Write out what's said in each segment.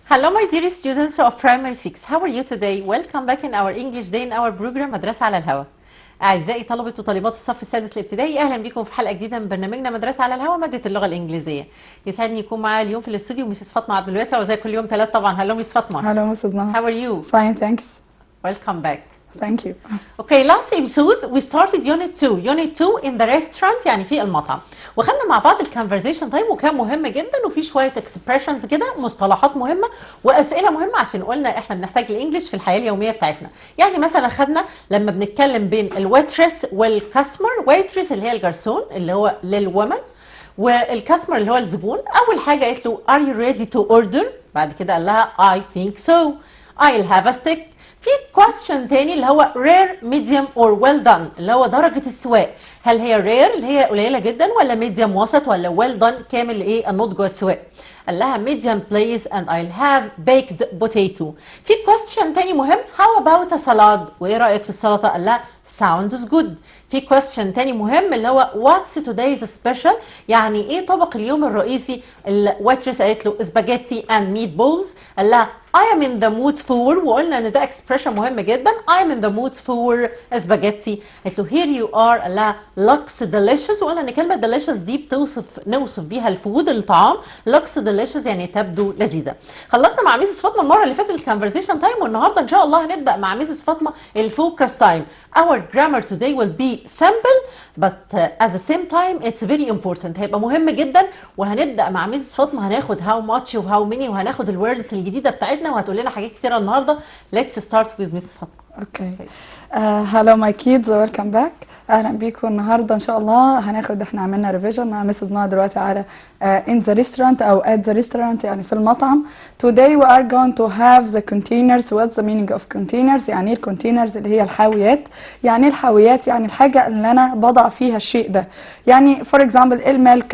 Hello, my dear students of primary 6. How are you today? Welcome back in our English day in our program مدرسة على الهواء. أعزائي طلبة وطالبات الصف السادس الابتدائي أهلا بكم في حلقة جديدة من برنامجنا مدرسة على الهواء مادة اللغة الإنجليزية. يسعدني يكون معايا اليوم في الاستوديو مسز فاطمة عبد الواسع وزي كل يوم ثلاث طبعا. Hello, Miss فاطمة. Hello, Mrs. Noah. How are you? Fine, thanks. Welcome back. Thank you. Okay, last episode we started unit 2. Unit 2 in the restaurant يعني في المطعم. وخدنا مع بعض الكونفرزيشن تايم وكان مهم جدا وفي شويه اكسبريشنز كده مصطلحات مهمه واسئله مهمه عشان قلنا احنا بنحتاج الانجليش في الحياه اليوميه بتاعتنا. يعني مثلا خدنا لما بنتكلم بين الويترس والكاستمر، ويترس اللي هي الجرسون اللي هو للومن والكاستمر اللي هو الزبون، اول حاجه قالت له are you ready to order؟ بعد كده قال لها I think so. I'll have a stick. في question تاني اللي هو rare medium or well done اللي هو درجة السواء هل هي rare اللي هي قليلة جدا ولا medium وسط ولا well done كامل ايه النضج والسواء قال لها medium please and I'll have baked potato في question تاني مهم how about a salad وايه رأيك في السلطة قال لها sounds good في question تاني مهم اللي هو what's today's special يعني ايه طبق اليوم الرئيسي الويترس قالت له spaghetti and meatballs قال لها I am in the mood for وقلنا ان ده expression مهم جدا I am in the mood for spaghetti قالت له here you are قال لها looks delicious وقلنا ان كلمة delicious دي بتوصف نوصف بيها الفود الطعام looks delicious يعني تبدو لذيذة خلصنا مع ميسس فاطمة المرة اللي فاتت الكونفرزيشن تايم والنهاردة ان شاء الله هنبدأ مع ميسس فاطمة الفوكس تايم our grammar today will be simple but uh, at the same time it's very important هيبقى مهم جدا وهنبدأ مع ميسس فاطمة هناخد how much و how many وهناخد الوردز الجديدة بتاعتنا وهتقول لنا حاجات كتيرة النهاردة let's start with ميسس فاطمة Okay. Uh, hello my kids welcome back. اهلا بيكم النهارده ان شاء الله هناخد احنا عملنا ريفيجن مع مسز نوع دلوقتي على uh, in the restaurant او at the restaurant يعني في المطعم. Today we are going to have the containers. What's the meaning of containers? يعني ايه الكونتينرز اللي هي الحاويات؟ يعني ايه الحاويات؟ يعني الحاجه اللي انا بضع فيها الشيء ده. يعني فور اكزامبل الملك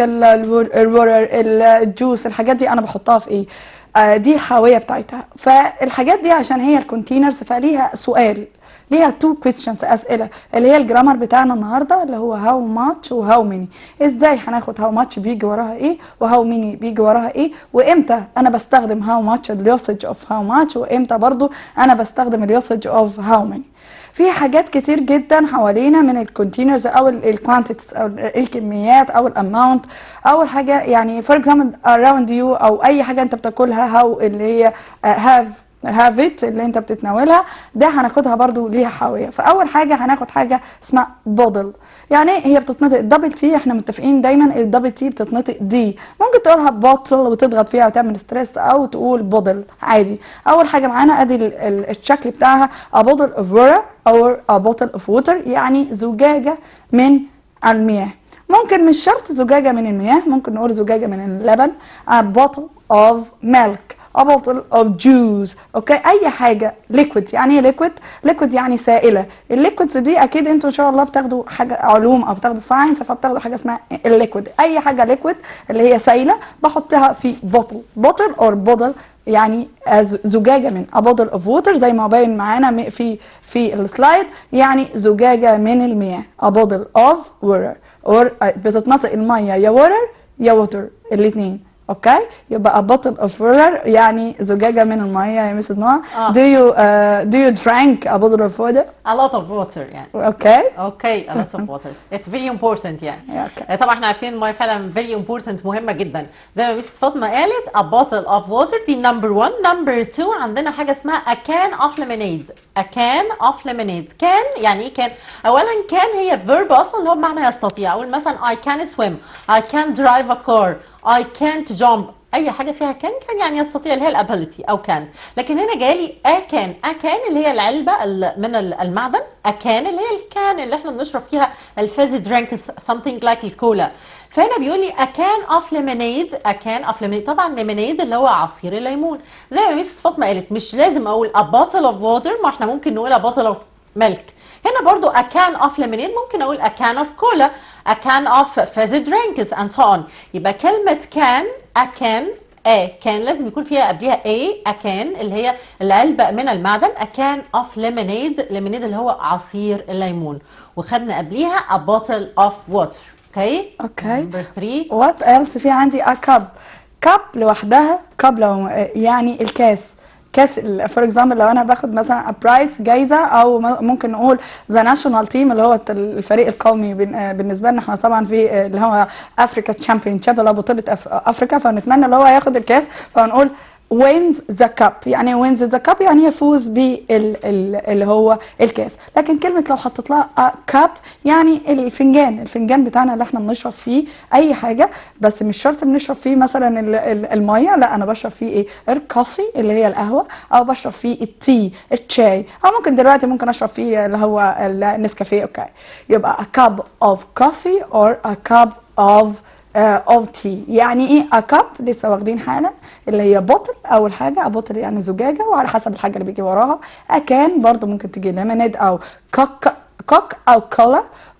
الورر الجوس الحاجات دي انا بحطها في ايه؟ آه دي الحاويه بتاعتها فالحاجات دي عشان هي الكونتينرز فليها سؤال ليها تو كويستشنز اسئله اللي هي الجرامر بتاعنا النهارده اللي هو هاو ماتش وهاو ميني ازاي هناخد هاو ماتش بيجي وراها ايه وهاو ميني بيجي وراها ايه وامتى انا بستخدم هاو ماتش اليوسج اوف هاو ماتش وامتى برضو انا بستخدم اليوسج اوف هاو ميني في حاجات كتير جدا حوالينا من الكونتينرز او الكوانتيتيز او الكميات او الاماونت اول حاجه يعني فور اكزامبل اراوند يو او اي حاجه انت بتاكلها هاو اللي هي هاف هاف ات اللي انت بتتناولها ده هناخدها برضو ليها حاويه فاول حاجه هناخد حاجه اسمها بودل يعني هي بتتنطق الدبل تي احنا متفقين دايما الدبل تي بتتنطق دي ممكن تقولها بوتل وتضغط فيها وتعمل ستريس او تقول بودل عادي اول حاجه معانا ادي الشكل بتاعها a bottle of water or a bottle of water يعني زجاجه من المياه ممكن مش شرط زجاجه من المياه ممكن نقول زجاجه من اللبن a bottle of milk a bottle of juice اوكي اي حاجه liquid يعني ايه liquid liquid يعني سائله الليكويدز دي اكيد انتوا ان شاء الله بتاخدوا حاجه علوم او بتاخدوا ساينس فبتاخدوا حاجه اسمها الليكويد اي حاجه liquid اللي هي سائله بحطها في bottle bottle or bottle يعني زجاجه من a bottle of water زي ما باين معانا في في السلايد يعني زجاجه من المياه a bottle of water or بتتنطق الميه يا water يا water الاثنين اوكي يبقى a bottle of water يعني زجاجه من الميه يا مسز نوع آه. do you uh, do you drank a bottle of water a lot of water يعني اوكي اوكي a lot of water it's very important يعني اوكي طبعا احنا عارفين الميه فعلا very important مهمه جدا زي ما ميسس فاطمه قالت a bottle of water دي number one number two عندنا حاجه اسمها a can of lemonade a can of lemonade can يعني ايه can اولا can هي verb اصلا اللي هو بمعنى يستطيع اقول مثلا I can swim I can drive a car I can't jump اي حاجه فيها كان كان يعني يستطيع اللي هي الابيلتي او كان لكن هنا جالي اكان اكان اللي هي العلبه ال- من ال- المعدن اكان اللي هي الكان اللي احنا بنشرب فيها الفازي درينكس something like الكولا فهنا بيقول لي اكان اوف ليمونيد اكان اوف ليمونيد طبعا ليمونيد اللي هو عصير الليمون زي ما ميسس فاطمه قالت مش لازم اقول a bottle of water ما احنا ممكن نقول a bottle of ميلك هنا برضو a can of lemonade ممكن اقول a can of cola a can of fizzy drinks and so on يبقى كلمة can a can a كان لازم يكون فيها قبلها a a can اللي هي العلبة من المعدن a can of lemonade lemonade اللي هو عصير الليمون وخدنا قبليها a bottle of water اوكي اوكي number 3 وات ايلس في عندي a cup كاب لوحدها كاب لو يعني الكاس كاس فور اكزامبل لو انا باخد مثلا برايس جايزه او م- ممكن نقول ذا ناشونال تيم اللي هو الفريق القومي بن- آه، بالنسبه لنا احنا طبعا في آه، اللي هو افريكا تشامبيون شيب اللي هو بطوله أف- افريكا فنتمنى اللي هو ياخد الكاس فنقول wins the cup يعني wins the cup يعني يفوز باللي هو الكاس لكن كلمة لو حطيت لها a cup يعني الفنجان الفنجان بتاعنا اللي احنا بنشرب فيه اي حاجة بس مش شرط بنشرب فيه مثلا ال- ال- المية لا انا بشرب فيه ايه الكوفي اللي هي القهوة او بشرب فيه التي الشاي او ممكن دلوقتي ممكن اشرب فيه اللي هو النسكافيه اوكي يبقى a cup of coffee or a cup of اوف تي يعني ايه ا كاب لسه واخدين حالا اللي هي بوتل اول حاجه بوتل يعني زجاجه وعلى حسب الحاجه اللي بيجي وراها اكان برضو ممكن تجي ليمونيد او كوك كوك او كولا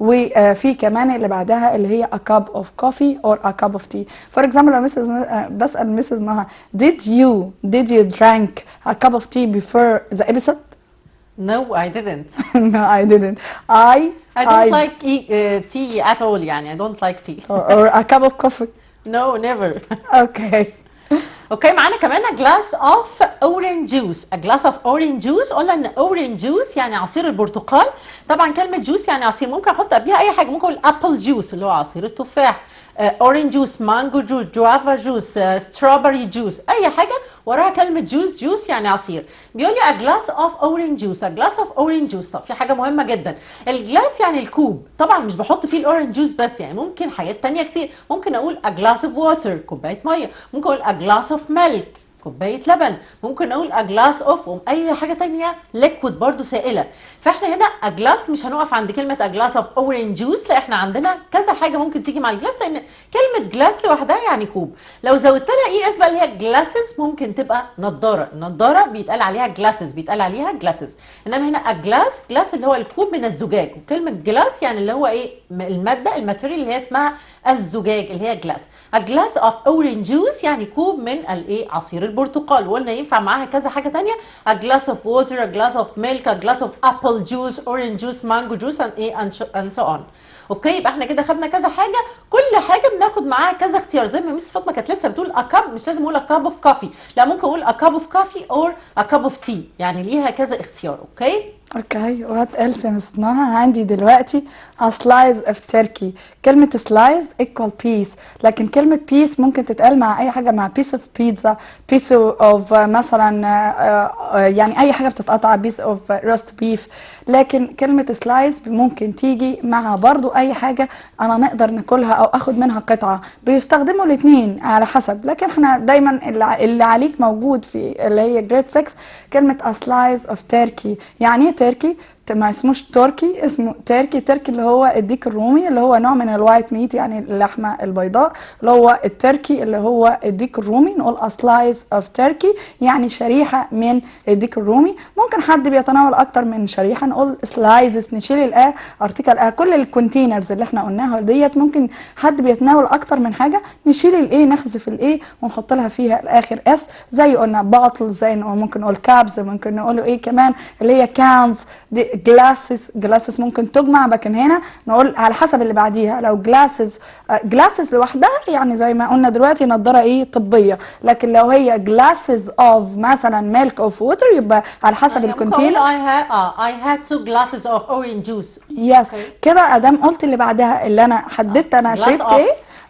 وفي كمان اللي بعدها اللي هي a cup of coffee or a cup of tea for example لو مسز بسال مسز نهى did you did you drank a cup of tea before the episode No, I didn't. no I didn't I I don't like eat, uh, tea at all يعني I don't like tea. or, or a cup of coffee No, never. okay اوكي معانا كمان a glass of orange juice a glass of orange juice قلنا ان orange juice يعني عصير البرتقال طبعا كلمه جوس يعني عصير ممكن احط قبلها اي حاجه ممكن اقول apple juice اللي هو عصير التفاح اورنج جوس مانجو جوس جوافا جوس ستروبري جوس اي حاجه وراها كلمه جوس جوس يعني عصير بيقول لي a glass of orange juice a glass of orange juice طب في حاجه مهمه جدا الجلاس يعني الكوب طبعا مش بحط فيه الاورنج جوس بس يعني ممكن حاجات تانية كتير ممكن اقول a glass of water كوبايه ميه ممكن اقول a glass of milk كوبايه لبن ممكن اقول a glass of اي حاجه تانية liquid برضو سائله فاحنا هنا a glass مش هنقف عند كلمه a glass of orange juice لا احنا عندنا كذا حاجه ممكن تيجي مع الجلاس لان كلمه جلاس لوحدها يعني كوب لو زودت لها اي اس بقى اللي هي جلاسز ممكن تبقى نضاره النضاره بيتقال عليها جلاسز بيتقال عليها جلاسز انما هنا a glass جلاس اللي هو الكوب من الزجاج وكلمه جلاس يعني اللي هو ايه م- الماده الماتيريال اللي هي اسمها الزجاج اللي هي جلاس a glass of orange juice يعني كوب من الايه عصير البرتقال وقلنا ينفع معاها كذا حاجه تانية a glass of water a glass of milk a glass of apple juice orange juice mango juice and ايه and sh- and so on اوكي يبقى احنا كده خدنا كذا حاجه كل حاجه بناخد معاها كذا اختيار زي ما ميس فاطمه كانت لسه بتقول a cup مش لازم اقول a cup of coffee لا ممكن اقول a cup of coffee or a cup of tea يعني ليها كذا اختيار اوكي اوكي وات ايلس مصنعها عندي دلوقتي a slice of turkey كلمة slice equal piece لكن كلمة piece ممكن تتقال مع أي حاجة مع piece of pizza piece of uh, مثلا uh, uh, يعني أي حاجة بتتقطع piece of roast beef لكن كلمة slice ممكن تيجي مع برضو أي حاجة أنا نقدر ناكلها أو أخد منها قطعة بيستخدموا الاتنين على حسب لكن احنا دايما اللي ع- اللي عليك موجود في اللي هي جريد 6 كلمة a slice of turkey يعني ايه تركي ما اسموش تركي اسمه تركي تركي اللي هو الديك الرومي اللي هو نوع من الوايت ميت يعني اللحمه البيضاء اللي هو التركي اللي هو الديك الرومي نقول a slice of turkey يعني شريحه من الديك الرومي ممكن حد بيتناول اكتر من شريحه نقول slices نشيل الاه ارتكل اه كل الكونتينرز اللي احنا قلناها ديت ممكن حد بيتناول اكتر من حاجه نشيل الايه نحذف الايه ونحط لها فيها الاخر اس زي قلنا باتل زي نقول- ممكن نقول كابز ممكن نقول ايه كمان اللي هي كانز دي جلاسز جلاسز ممكن تجمع لكن هنا نقول على حسب اللي بعديها لو جلاسز جلاسز لوحدها يعني زي ما قلنا دلوقتي نضاره ايه طبيه لكن لو هي جلاسز اوف مثلا ميلك اوف ووتر يبقى على حسب يعني ممكن الكونتينر اقول I had uh, I had two glasses of orange juice يس Okay. كده ادام قلت اللي بعدها اللي انا حددت انا Glass شربت of. ايه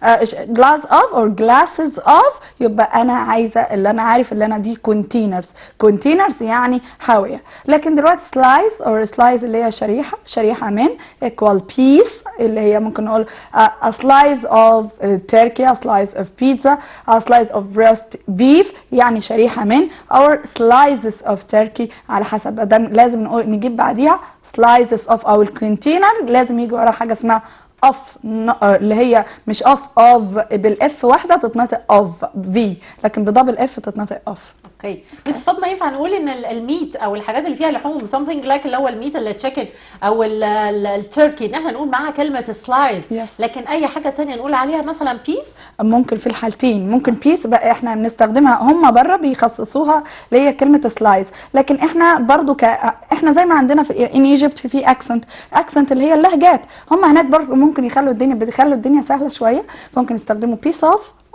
جلاس اوف اور جلاسز اوف يبقى انا عايزه اللي انا عارف اللي انا دي كونتينرز كونتينرز يعني حاويه لكن دلوقتي سلايس اور سلايس اللي هي شريحه شريحه من equal piece اللي هي ممكن نقول a slice of uh, turkey a slice of pizza a slice of roast beef يعني شريحه من or slices of turkey على حسب ادام لازم نقول نجيب بعديها slices of او الكونتينر لازم يجي ورا حاجه اسمها اوف اللي هي مش اوف اوف بالاف واحده تتنطق اوف في لكن بدبل اف تتنطق اوف اوكي بس فاطمه ينفع نقول ان ال- الميت او الحاجات اللي فيها لحوم something like اللي هو الميت اللي تشيكن او ال- ال- التركي ان احنا نقول معاها كلمه سلايز Yes. لكن اي حاجه تانية نقول عليها مثلا بيس ممكن في الحالتين ممكن بيس بقى احنا بنستخدمها هم بره بيخصصوها اللي هي كلمه سلايز لكن احنا برضو ك... احنا زي ما عندنا في ان ايجيبت في في اكسنت اكسنت اللي هي اللهجات هم هناك برضو ممكن يخلوا الدنيا بيخلوا الدنيا سهله شويه فممكن يستخدموا بيس اوف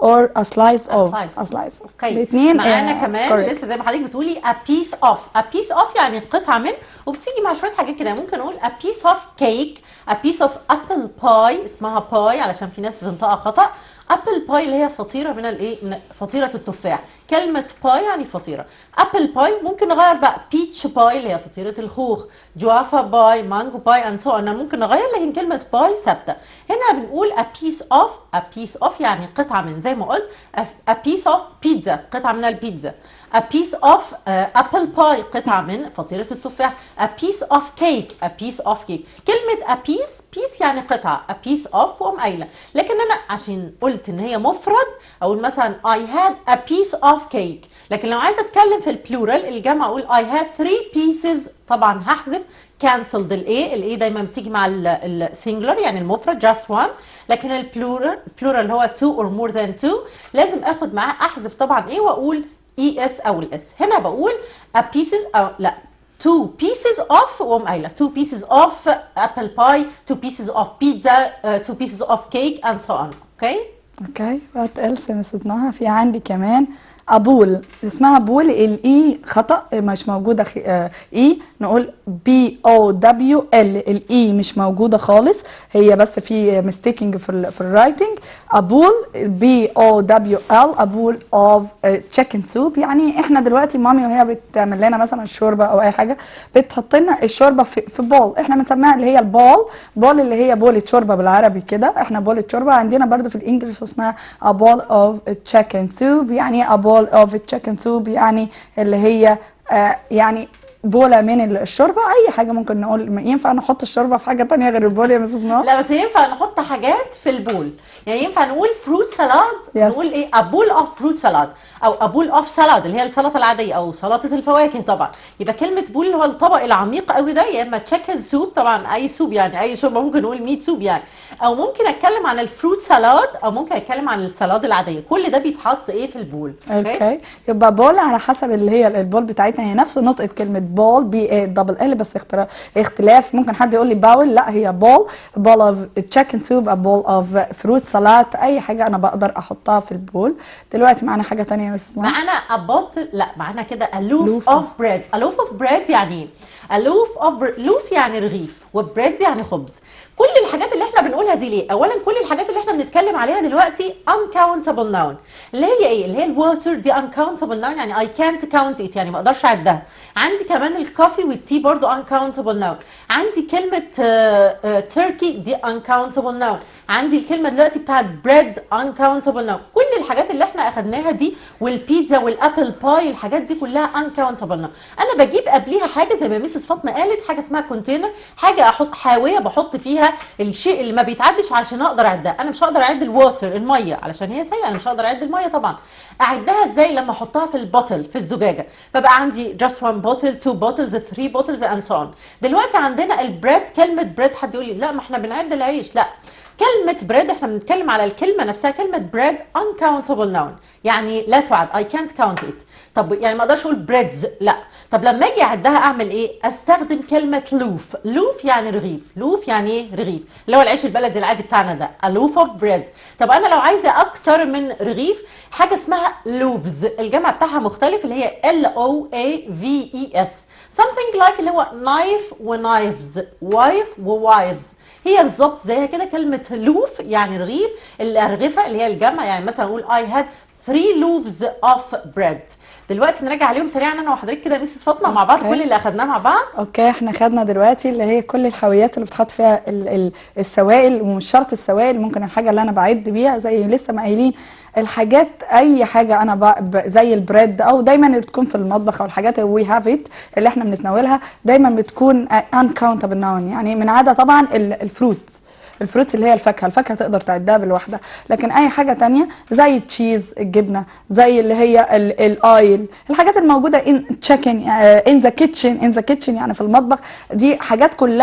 or a slice A of slice. a slice اوكي الاثنين معانا كمان لسه زي ما حضرتك بتقولي a piece of a piece of يعني قطعه من وبتيجي مع شويه حاجات كده ممكن نقول a piece of cake a piece of apple pie اسمها باي علشان في ناس بتنطقها خطا ابل باي اللي هي فطيره من الايه من فطيره التفاح كلمه باي يعني فطيره ابل باي ممكن نغير بقى بيتش باي اللي هي فطيره الخوخ جوافا باي مانجو باي اند سو انا ممكن نغير لكن كلمه باي ثابته هنا بنقول a piece of a piece of يعني قطعه من زي ما قلت a piece of pizza قطعه من البيتزا a piece of uh, apple pie قطعه من فطيره التفاح a piece of cake a piece of cake كلمه a piece piece يعني قطعه a piece of وأقوم قايله لكن انا عشان قلت ان هي مفرد اقول مثلا I had a piece of cake لكن لو عايزه اتكلم في البلورال الجمع اقول I had three pieces طبعا هحذف كانسلد الايه الايه دايما بتيجي مع السنجلر يعني المفرد just one لكن البلورال بلورال هو two or more than two لازم اخد معاه احذف طبعا ايه واقول اي اس او الاس هنا بقول a pieces او لا two pieces of وأقوم قايله two pieces of apple pie two pieces of pizza uh, two pieces of cake and so on okay اوكي وات ايلس يا مسز نهى في عندي كمان ابول اسمها بول الاي خطا مش موجوده خ... آه اي نقول بي او دبليو ال الاي مش موجوده خالص هي بس في ميستيكينج في ال في الرايتنج ابول بي او دبليو ال ابول اوف تشيكن سوب يعني احنا دلوقتي مامي وهي بتعمل لنا مثلا شوربه او اي حاجه بتحط لنا الشوربه في, في بول احنا بنسميها اللي هي البول بول اللي هي بولة شوربه بالعربي كده احنا بولة شوربه عندنا برضو في الانجليش اسمها a bowl of chicken soup يعني a bowl of chicken soup يعني اللي هي آه يعني بوله من الشوربه اي حاجه ممكن نقول ينفع نحط الشوربه في حاجه تانية غير البول يا مسز نهى لا بس ينفع نحط حاجات في البول يعني ينفع نقول فروت سالاد Yes. نقول ايه ابول اوف فروت سالاد او ابول اوف سالاد اللي هي السلطه العاديه او سلطه الفواكه طبعا يبقى كلمه بول اللي هو الطبق العميق قوي ده يا اما تشيكن سوب طبعا اي سوب يعني اي شوربه ممكن نقول ميت سوب يعني او ممكن اتكلم عن الفروت سالاد او ممكن اتكلم عن السلاد العاديه كل ده بيتحط ايه في البول اوكي يبقى بول على حسب اللي هي البول بتاعتنا هي نفس نطقه كلمه بول بي اي دبل ال بس اخترا- اختلاف ممكن حد يقول لي باول لا هي بول بول اوف تشيكن سوب بول اوف فروت سلطه اي حاجه انا بقدر احطها في البول دلوقتي معانا حاجه تانية يا مس نهى. معانا a bottle لا معانا كده a loaf Loaf of bread a loaf of bread يعني ايه a loaf of bre- loaf يعني رغيف وبريد يعني خبز كل الحاجات اللي احنا بنقولها دي ليه اولا كل الحاجات اللي احنا بنتكلم عليها دلوقتي uncountable noun اللي هي ايه اللي هي الووتر دي uncountable noun يعني I can't count it يعني ما اقدرش اعدها عندي كمان الكوفي والتي برضو uncountable noun عندي كلمة تركي دي uncountable noun عندي الكلمة دلوقتي بتاعت bread uncountable noun كل الحاجات اللي احنا اخدناها دي والبيتزا والابل باي الحاجات دي كلها uncountable noun انا بجيب قبليها حاجة زي ما ميسس فاطمة قالت حاجة اسمها كونتينر حاجة احط حاوية بحط فيها الشيء اللي ما بيتعدش عشان اقدر اعدها انا مش هقدر اعد الووتر المية علشان هي سيئة انا مش هقدر اعد المية طبعا اعدها ازاي لما احطها في البوتل في الزجاجة ببقى عندي just one bottle two bottles three bottles and so on دلوقتي عندنا البريد كلمة بريد حد يقول لي لا ما احنا بنعد العيش لا كلمة بريد احنا بنتكلم على الكلمة نفسها كلمة بريد uncountable noun يعني لا تعد I can't count it طب يعني ما اقدرش اقول بريدز لا طب لما اجي اعدها اعمل ايه استخدم كلمة لوف لوف يعني رغيف لوف يعني ايه رغيف اللي هو العيش البلدي العادي بتاعنا ده a loaf of bread طب انا لو عايزة اكتر من رغيف حاجة اسمها لوفز الجمع بتاعها مختلف اللي هي L O A V E S something like اللي هو knife ونايفز وايف ووايفز هي بالظبط زيها كده كلمة لوف يعني رغيف الأرغفة اللي هي الجمع يعني مثلا أقول I had three loaves of bread دلوقتي نراجع عليهم سريعا انا وحضرتك كده يا ميسس فاطمه مع بعض أوكي. كل اللي اخدناه مع بعض اوكي احنا خدنا دلوقتي اللي هي كل الحاويات اللي بتحط فيها ال ال السوائل ومش شرط السوائل ممكن الحاجه اللي انا بعد بيها زي لسه ما قايلين الحاجات اي حاجه انا ب ب زي البريد او دايما اللي بتكون في المطبخ او الحاجات اللي وي هاف ات اللي احنا بنتناولها دايما بتكون uncountable noun يعني من عدا طبعا ال- الفروت الفروت اللي هي الفاكهه الفاكهه تقدر تعدها بالوحده لكن اي حاجه تانية زي التشيز الجبنه زي اللي هي ال- الاويل الحاجات الموجوده ان تشيكن ان ذا كيتشن ان ذا كيتشن يعني في المطبخ دي حاجات كلها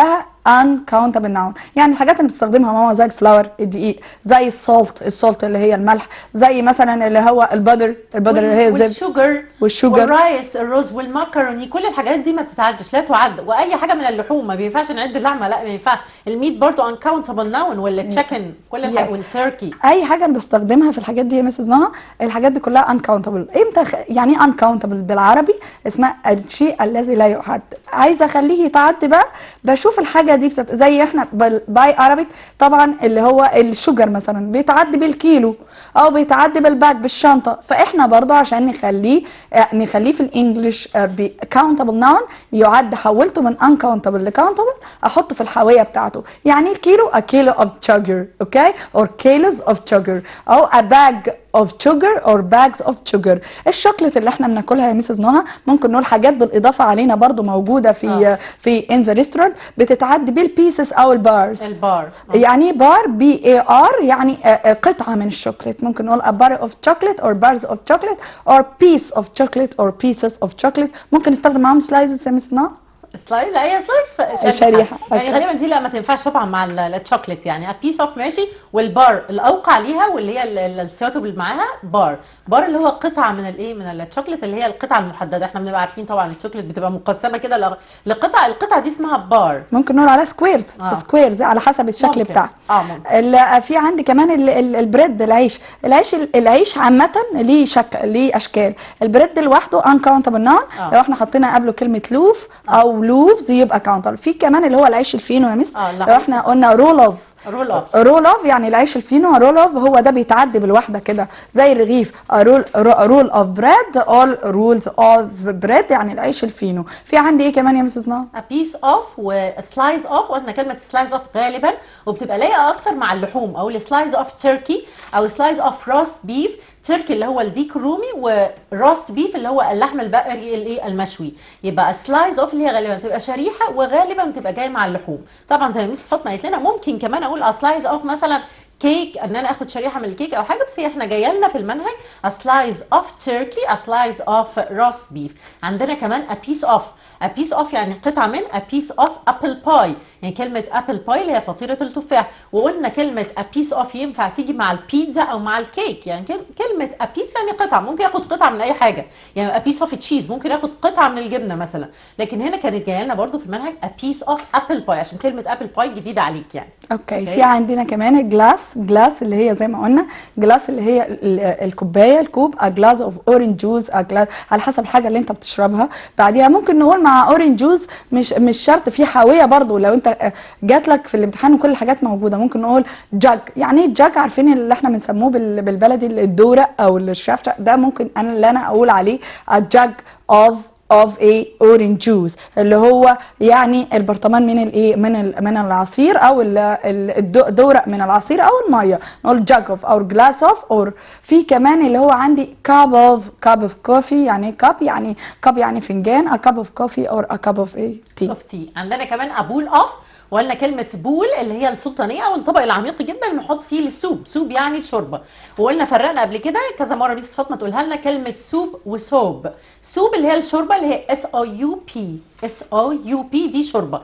uncountable noun يعني الحاجات اللي بتستخدمها ماما زي الفلاور الدقيق زي السولت السولت اللي هي الملح زي مثلا اللي هو البدر البدر اللي هي الزبد والشوجر والشوجر. والرايس الرز والمكروني كل الحاجات دي ما بتتعدش لا تعد واي حاجه من اللحوم ما بينفعش نعد اللحمه لا ما ينفعش الميت برضو انكاونتبل ناون والتشيكن كل الحاجات Yes. والتركي اي حاجه انا بستخدمها في الحاجات دي يا مسز نهى الحاجات دي كلها uncountable امتى خ... يعني ايه uncountable بالعربي اسمها الشيء الذي لا يعد عايزه اخليه يتعد بقى بشوف الحاجه دي بتت... زي احنا باي عربيك طبعا اللي هو الشجر مثلا بيتعد بالكيلو او بيتعد بالباك بالشنطه فاحنا برضو عشان نخليه آه، نخليه في الانجليش كاونتبل نون يعد حولته من uncountable لكاونتبل احطه في الحاويه بتاعته يعني الكيلو a kilo of sugar اوكي or kilos of sugar او a bag of sugar or bags of sugar الشوكليت اللي احنا بناكلها يا ميسز نهى ممكن نقول حاجات بالاضافه علينا برضو موجوده في آه. في in the restaurant بتتعد بالبيسز او البارز البار يعني ايه بار بي اي ار يعني آه، آه، قطعه من الشوكليت ممكن نقول a bar of chocolate or bars of chocolate or piece of chocolate or pieces of chocolate ممكن نستخدم معاهم سلايزز يا مس نهى سلايد لا هي سلايد شريحه, شريحة. يعني أوكي. غالبا دي لا ما تنفعش طبعا مع ال- الشوكليت يعني بيس اوف ماشي والبار الاوقع ليها واللي هي ال- ال- السيوتبل معاها بار بار اللي هو قطعه من الايه من الشوكليت اللي هي القطعه المحدده احنا بنبقى عارفين طبعا الشوكليت بتبقى مقسمه كده ل- لقطع القطعه دي اسمها بار ممكن نقول عليها سكويرز آه. سكويرز على حسب الشكل ممكن. بتاعها اه ممكن ال- في عندي كمان ال- ال- البريد العيش العيش العيش عامة ليه شكل ليه أشكال البريد لوحده uncountable noun آه. لو احنا حطينا قبله كلمة لوف أو لوفز يبقى countable في كمان اللي هو العيش الفينو يا مس آه، لا. لو احنا قلنا رول اوف رول اوف رول اوف يعني العيش الفينو رول اوف هو ده بيتعدي بالواحده كده زي الرغيف رول رول اوف بريد اول رولز اوف بريد يعني العيش الفينو في عندي ايه كمان يا مسز نهى a piece of وسلايز اوف قلنا كلمه سلايز اوف غالبا وبتبقى لايقه اكتر مع اللحوم او السلايز اوف تركي او سلايز اوف روست بيف تركي اللي هو الديك الرومي وروست بيف اللي هو اللحم البقري الايه المشوي يبقى سلايز اوف اللي هي غالبا بتبقى شريحه وغالبا بتبقى جايه مع اللحوم طبعا زي ما مس فاطمه قالت لنا ممكن كمان اقول سلايز اوف مثلا كيك ان انا اخد شريحه من الكيك او حاجه بس هي احنا جايه لنا في المنهج a slice of turkey a slice of roast beef عندنا كمان a piece of a piece of يعني قطعه من a piece of apple pie يعني كلمه apple pie اللي هي فطيره التفاح وقلنا كلمه a piece of ينفع تيجي مع البيتزا او مع الكيك يعني كل- كلمه a piece يعني قطعه ممكن اخد قطعه من اي حاجه يعني a piece of cheese ممكن اخد قطعه من الجبنه مثلا لكن هنا كانت جايه لنا برضو في المنهج a piece of apple pie عشان كلمه apple pie جديده عليك يعني اوكي أوكي. في عندنا كمان الجلاس جلاس اللي هي زي ما قلنا جلاس اللي هي ال- الكوبايه الكوب a glass of orange juice a glass على حسب الحاجه اللي انت بتشربها بعديها ممكن نقول مع اورنج جوز مش مش شرط في حاويه برضو لو انت جات لك في الامتحان وكل الحاجات موجوده ممكن نقول جاج يعني ايه جاج عارفين اللي احنا بنسموه بال- بالبلدي الدورق او الشفشق ده ممكن انا اللي انا اقول عليه a jug of of a orange juice اللي هو يعني البرطمان من الايه من ال- من العصير او ال- ال- الدو- الدورق من العصير او الميه نقول jug of or glass of or في كمان اللي هو عندي cup of cup of coffee يعني ايه cup يعني cup يعني فنجان a cup of coffee or a cup of a tea اوف تي عندنا كمان ابول اوف وقلنا كلمة بول اللي هي السلطانية أو الطبق العميق جدا اللي بنحط فيه السوب، سوب يعني شوربة، وقلنا فرقنا قبل كده كذا مرة ميس فاطمة تقولها لنا كلمة سوب وسوب، سوب اللي هي الشوربة اللي هي اس او يو بي، اس او يو بي دي شوربة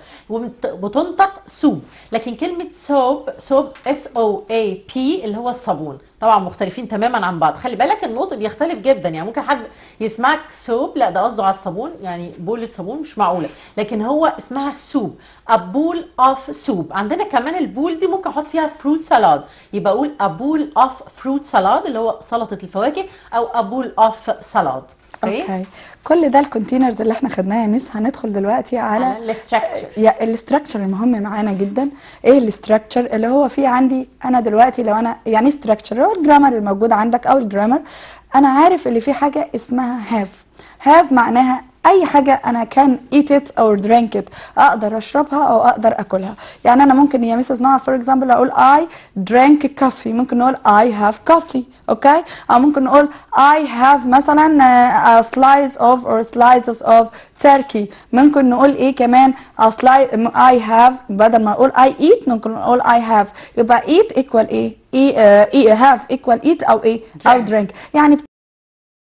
وبتنطق سوب، لكن كلمة سوب سوب اس او اي بي اللي هو الصابون، طبعا مختلفين تماما عن بعض، خلي بالك النطق بيختلف جدا يعني ممكن حد يسمعك سوب لا ده قصده على الصابون يعني بولة صابون مش معقولة، لكن هو اسمها سوب، a bowl of soup عندنا كمان البول دي ممكن احط فيها فروت سالاد يبقى اقول a bowl of fruit salad اللي هو سلطه الفواكه او a bowl of salad اوكي كل ده الكونتينرز اللي احنا خدناها يا ميس هندخل دلوقتي على على الستراكشر يا الاستراكشر المهم معانا جدا ايه الاستراكشر اللي هو في عندي انا دلوقتي لو انا يعني استراكشر هو الجرامر الموجود عندك او الجرامر انا عارف اللي في حاجه اسمها هاف هاف معناها اي حاجه انا كان eat it or drink it اقدر اشربها او اقدر اكلها يعني انا ممكن يا مسز نوع فور اكزامبل اقول I drank coffee ممكن نقول I have coffee اوكي او ممكن نقول I have مثلا uh, a slice of or slices of turkey ممكن نقول ايه كمان a slice I have بدل ما اقول I eat ممكن نقول I have يبقى eat equal ايه, إيه, uh, have equal eat او ايه او Drink. drink يعني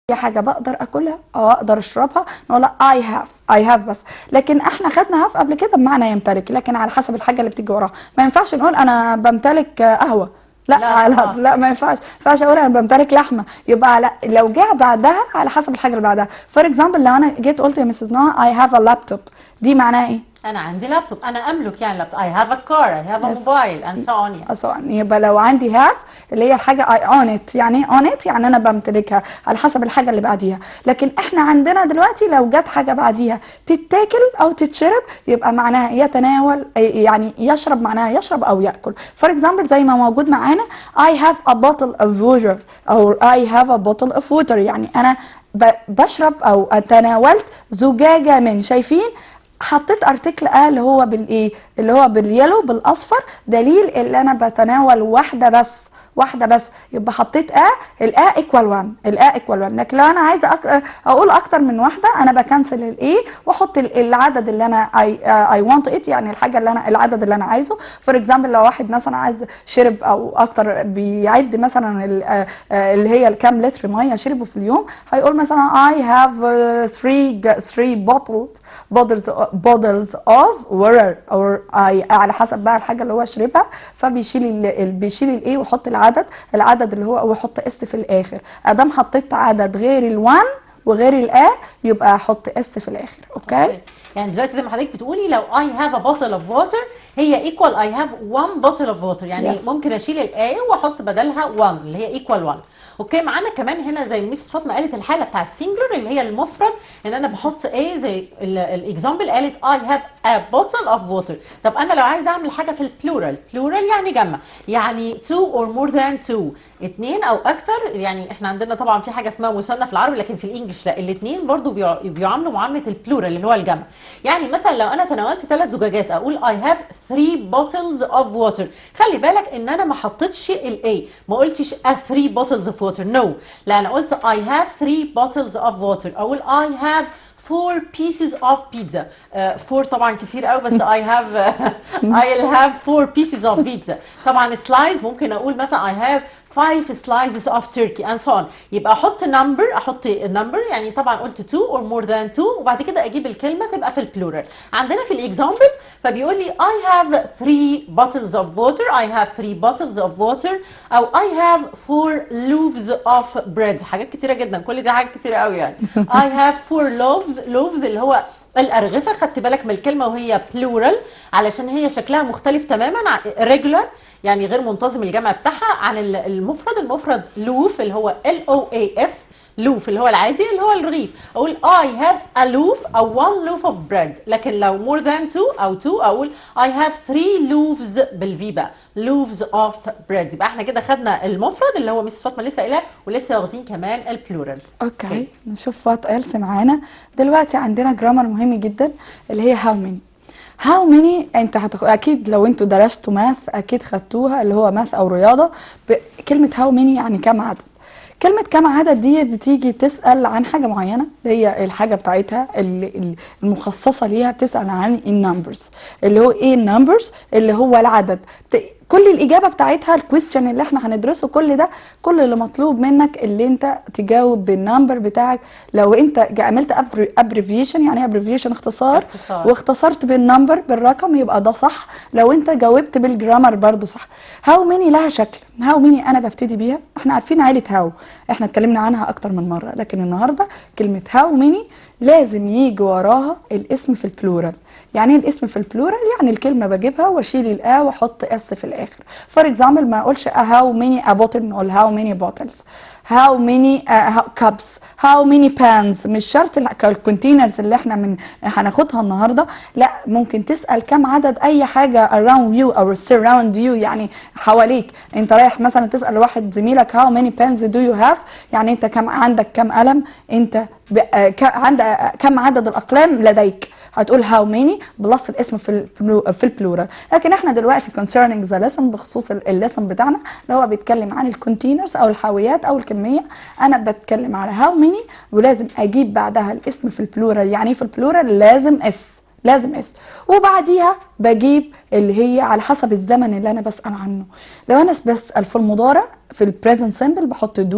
هي حاجه بقدر اكلها او اقدر اشربها نقول اي هاف اي هاف بس لكن احنا خدنا هاف قبل كده بمعنى يمتلك لكن على حسب الحاجه اللي بتيجي وراها ما ينفعش نقول انا بمتلك آه، قهوه لا لا لا, طبعا. لا ما ينفعش ما ينفعش اقول انا بمتلك لحمه يبقى لا لو جه بعدها على حسب الحاجه اللي بعدها فور اكزامبل لو انا جيت قلت يا مسز نوع اي هاف ا لابتوب دي معناها ايه؟ انا عندي لابتوب انا املك يعني لابتوب I have a car I have a Yes. mobile and so on يعني. سواء يبقى لو عندي هاف اللي هي الحاجه اي اون ات يعني ايه اون ات يعني انا بمتلكها على حسب الحاجه اللي بعديها لكن احنا عندنا دلوقتي لو جت حاجه بعديها تتاكل او تتشرب يبقى معناها يتناول يعني يشرب معناها يشرب او ياكل فور اكزامبل زي ما موجود معانا I have a bottle of water او I have a bottle of water يعني انا ب- بشرب او تناولت زجاجه من شايفين حطيت ارتكل اه اللي هو بالايه اللي هو باليلو بالاصفر دليل اللي انا بتناول واحده بس واحده بس يبقى حطيت اه الاه ايكوال 1 الاه ايكوال 1 لكن لو انا عايزه أك... اقول اكتر من واحده انا بكنسل الايه واحط ال- العدد اللي انا اي اي ونت ات يعني الحاجه اللي انا العدد اللي انا عايزه فور اكزامبل لو واحد مثلا عايز شرب او اكتر بيعد مثلا ال- آه، آه، اللي هي الكام لتر ميه شربه في اليوم هيقول مثلا I have uh, three g- three bottles bottles bottles of water or I على حسب بقى الحاجه اللي هو شربها فبيشيل ال- ال- بيشيل الايه ويحط العدد العدد اللي هو ويحط اس في الاخر ادام حطيت عدد غير الوان وغير الاه يبقى احط اس في الاخر اوكي يعني دلوقتي زي ما حضرتك بتقولي لو I have a bottle of water هي equal I have one bottle of water يعني Yes. ممكن اشيل الآية واحط بدلها one اللي هي equal one اوكي معانا كمان هنا زي ميس فاطمه قالت الحاله بتاع السنجلر اللي هي المفرد ان انا بحط ايه زي الاكزامبل قالت I have a bottle of water طب انا لو عايزه اعمل حاجه في البلورال بلورال يعني جمع يعني two or more than two اتنين او اكثر يعني احنا عندنا طبعا في حاجه اسمها مثنى في العربي لكن في الانجليش لا الاثنين برضو بيع- بيعاملوا معامله البلورال اللي هو الجمع يعني مثلا لو انا تناولت ثلاث زجاجات اقول I have three bottles of water خلي بالك ان انا ما حطيتش الاي ما قلتش a three bottles of water no لا انا قلت I have three bottles of water اقول I have four pieces of pizza uh, four طبعا كتير قوي بس I have I'll have four pieces of pizza طبعا slice ممكن اقول مثلا I have five slices of turkey and so on يبقى احط number احط number يعني طبعا قلت two or more than two وبعد كده اجيب الكلمه تبقى في البلورال عندنا في الاكزامبل فبيقول لي I have three bottles of water I have three bottles of water او I have four loaves of bread حاجات كتيره جدا كل دي حاجات كتيره قوي يعني I have four loaves loaves اللي هو الأرغفة خدت بالك من الكلمة وهي plural علشان هي شكلها مختلف تماما عن regular يعني غير منتظم الجمع بتاعها عن ال- المفرد المفرد لوف اللي هو L O A F لوف اللي هو العادي اللي هو الرغيف اقول I have a loaf او one loaf of bread لكن لو more than two او two اقول I have three loaves بالفي بقى loaves of bread يبقى احنا كده خدنا المفرد اللي هو مس فاطمه لسه قايلاه ولسه واخدين كمان البلورال اوكي نشوف وات ايلس معانا دلوقتي عندنا جرامر مهم جدا اللي هي هاو ماني هاو ماني انت هتخ... اكيد لو انتوا درستوا ماث اكيد خدتوها اللي هو ماث او رياضه ب... كلمه هاو ماني يعني كم عدد كلمة كم عدد دي بتيجي تسأل عن حاجة معينة هي الحاجة بتاعتها ال- ال- المخصصة ليها بتسأل عن النمبرز اللي هو ايه النمبرز اللي هو العدد بت- كل الإجابة بتاعتها الكويستشن اللي احنا هندرسه كل ده كل اللي مطلوب منك اللي انت تجاوب بالنمبر بتاعك لو انت جا- عملت ابريفيشن يعني ابريفيشن اختصار اختصار. واختصرت بالنمبر بالرقم يبقى ده صح لو انت جاوبت بالجرامر برضو صح هاو ميني لها شكل هاو ميني انا ببتدي بيها احنا عارفين عيلة هاو احنا اتكلمنا عنها اكتر من مرة لكن النهاردة كلمة هاو ميني لازم يجي وراها الاسم في البلورال يعني ايه الاسم في البلورال يعني الكلمة بجيبها واشيل الا واحط اس في الاخر فور اكزامبل ما اقولش هاو ميني ا بوتل نقول هاو ميني بوتلز هاو ميني كابس هاو ميني بانز مش شرط الكونتينرز اللي احنا من هناخدها النهارده لا ممكن تسال كم عدد اي حاجه around you او surround you يعني حواليك انت رايح مثلا تسال واحد زميلك هاو ميني بانز دو يو هاف يعني انت كم عندك كم قلم انت ب- آه، ك- عند آه، كم عدد الاقلام لديك هتقول هاو ماني بلس الاسم في البلو في البلورال لكن احنا دلوقتي concerning the lesson بخصوص الليسن بتاعنا اللي هو بيتكلم عن الكونتينرز او الحاويات او الكميه انا بتكلم على هاو ماني ولازم اجيب بعدها الاسم في البلورال يعني ايه في البلورال لازم اس لازم اس وبعديها بجيب اللي هي على حسب الزمن اللي انا بسال عنه لو انا بسال في المضارع في البريزنت سيمبل بحط دو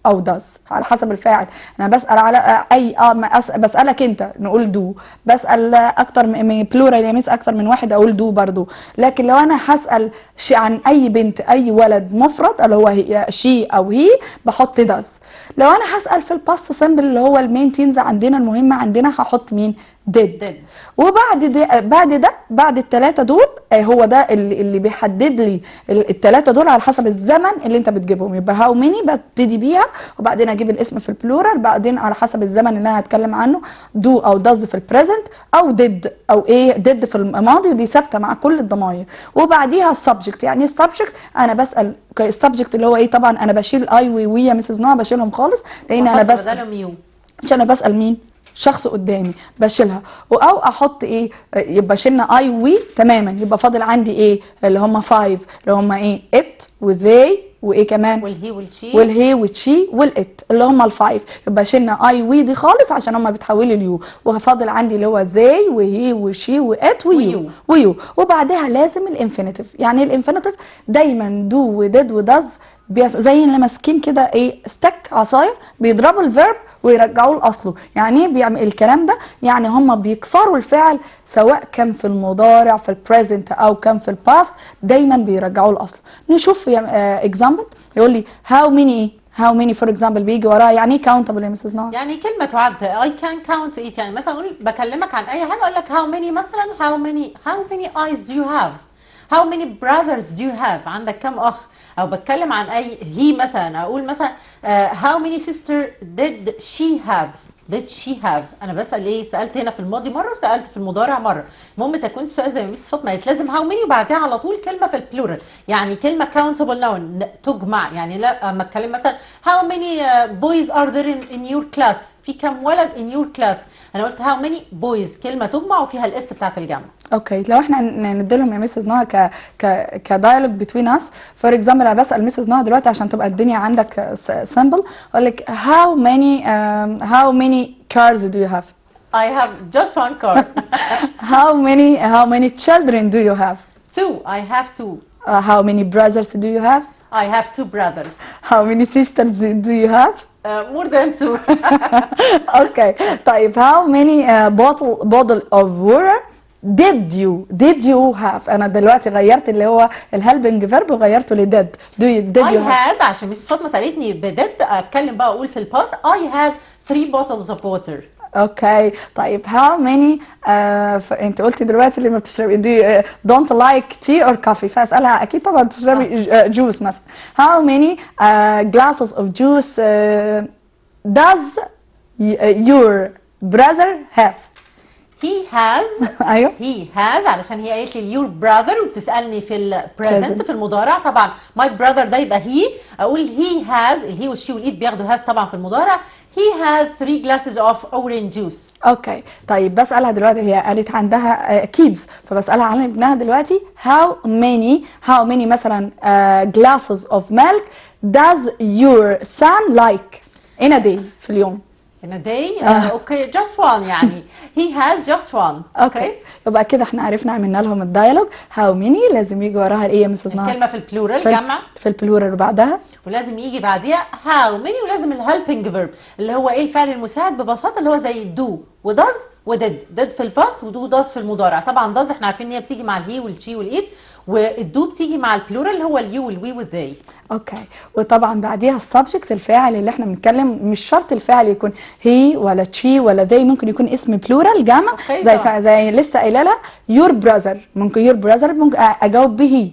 او does على حسب الفاعل انا بسال على اي اه ما أس- بسالك انت نقول do بسال اكتر من بلورال يميس اكتر من واحد اقول do برضو لكن لو انا هسال شيء عن اي بنت اي ولد مفرد اللي هو هي شي او هي بحط does لو انا هسال في الباست سمبل اللي هو المين تينز عندنا المهمه عندنا هحط مين did, Did. وبعد ده بعد ده بعد الثلاثه دول آه، هو ده اللي, اللي بيحدد لي الثلاثه دول على حسب الزمن اللي انت بتجيبهم يبقى هاو ميني ببتدي بيها وبعدين اجيب الاسم في البلورال بعدين على حسب الزمن اللي انا هتكلم عنه دو او داز في البريزنت او ديد او ايه ديد في الماضي ودي ثابته مع كل الضمائر وبعديها السبجكت يعني السبجكت انا بسال السبجكت اللي هو ايه طبعا انا بشيل اي وي وي يا مسز نوع بشيلهم خالص لان انا وأحط بسال بدالهم يو عشان انا بسال مين شخص قدامي بشيلها او احط ايه يبقى شلنا اي وي تماما يبقى فاضل عندي ايه اللي هم فايف اللي هم ايه ات وذي وايه كمان والهي والشي والهي والشي والات اللي هم الفايف يبقى شلنا اي وي دي خالص عشان هم بيتحولوا ليو وفاضل عندي اللي هو زي وهي وشي وات ويو ويو. ويو وبعدها لازم الانفينيتيف يعني إيه الانفينيتيف دايما دو وديد وداز بيس- زي اللي ماسكين كده ايه ستك عصايه بيضربوا الفيرب ويرجعوه لاصله يعني ايه بيعمل الكلام ده يعني هم بيكسروا الفعل سواء كان في المضارع في البريزنت او كان في الباست دايما بيرجعوه لاصله نشوف اكزامبل يقول لي هاو ميني هاو ميني فور اكزامبل بيجي وراها يعني ايه كاونتبل يا مسز نار يعني كلمة تعد I can count it يعني مثلا أقول بكلمك عن أي حاجة أقول لك how many مثلا how many how many eyes do you have how many brothers do you have عندك كم أخ أو بتكلم عن أي he مثلا أقول مثلا uh, how many sister did she have did she have انا بسال ايه سالت هنا في الماضي مره وسالت في المضارع مره المهم تكون السؤال زي ما ميس فاطمه قالت لازم هاو ماني وبعدها على طول كلمه في البلورال يعني كلمه كاونتبل نون تجمع يعني لا اما اتكلم مثلا هاو ماني بويز ار ذير ان يور كلاس في كم ولد ان يور كلاس انا قلت هاو ماني بويز كلمه تجمع وفيها الاس بتاعت الجمع اوكي لو احنا ن- نديلهم يا مسز نوع ك ك كدايلوج بتوين اس فور اكزامبل انا بسال مسز نوع دلوقتي عشان تبقى الدنيا عندك سامبل اقول لك how many um, how many cars do you have I have just one car how many how many children do you have two I have two uh, how many brothers do you have I have two brothers how many sisters do you have uh, more than two اوكي طيب how many uh, bottle bottle of water did you did you have انا دلوقتي غيرت اللي هو الهلبنج فيرب وغيرته لديد do you did I you have had عشان ميس فاطمه سالتني بدت اتكلم بقى اقول في الباست I had three bottles of water اوكي طيب how many uh, ف... انت قلتي دلوقتي اللي ما بتشربي do you, uh, don't like tea or coffee فاسالها اكيد طبعا بتشربي ج- جوس مثلا how many uh, glasses of juice uh, does y- your brother have he has ايوه he has علشان هي قالت لي your brother وبتسالني في البريزنت Present. في المضارع طبعا my brother ده يبقى he اقول he has الهي والشي والايد بياخدوا has طبعا في المضارع he had three glasses of orange juice اوكي طيب بسالها دلوقتي هي قالت عندها كيدز فبسالها عن ابنها دلوقتي how many how many مثلا uh, glasses of milk does your son like in a day في اليوم in a day uh, okay just one يعني he has just one اوكي يبقى كده احنا عرفنا عملنا لهم الدايلوج هاو ميني لازم يجي وراها الايه يا مسز نهار الكلمه في البلورال في, جمع في البلورال اللي بعدها ولازم يجي بعديها how many ولازم الهيلبنج فيرب اللي هو ايه الفعل المساعد ببساطه اللي هو زي do وداز وديد ديد في الباست ودو داز في المضارع طبعا داز احنا عارفين ان هي بتيجي مع الهي والشي والايد والدو بتيجي مع البلورال اللي هو اليو والوي والذي اوكي وطبعا بعديها السبجكت الفاعل اللي احنا بنتكلم مش شرط الفاعل يكون هي ولا تشي ولا ذي ممكن يكون اسم بلورال جمع أوكي، زي طبعاً. فا زي لسه قايله لها يور براذر ممكن يور براذر ممكن أ- اجاوب به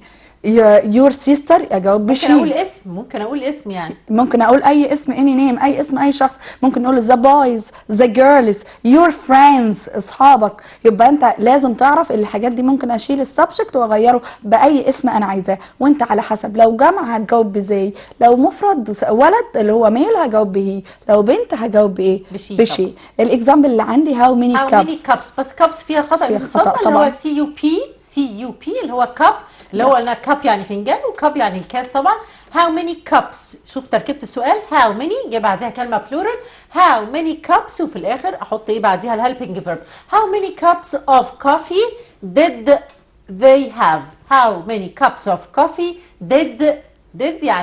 يور سيستر اجاوب ممكن بشي اقول اسم ممكن اقول اسم يعني ممكن اقول اي اسم اني نيم اي اسم اي شخص ممكن نقول ذا بويز ذا جيرلز يور فريندز اصحابك يبقى انت لازم تعرف الحاجات دي ممكن اشيل السبجكت واغيره باي اسم انا عايزاه وانت على حسب لو جمع هتجاوب بزي لو مفرد ولد اللي هو ميل هجاوب به لو بنت هجاوب بايه بشي بشي الاكزامبل اللي عندي هاو ميني how many كابس cups بس cups فيها خطأ فيها بس خطأ اتفضل اللي طبعاً. هو سي يو بي سي يو بي اللي هو كاب اللي هو Yes. قلنا كاب يعني فنجان وكاب يعني الكاس طبعا how many cups شوف تركيبة السؤال how many جه بعدها كلمة plural how many cups وفي الآخر أحط إيه بعديها الهيلبنج verb how many cups of coffee did they have how many cups of coffee did did يعني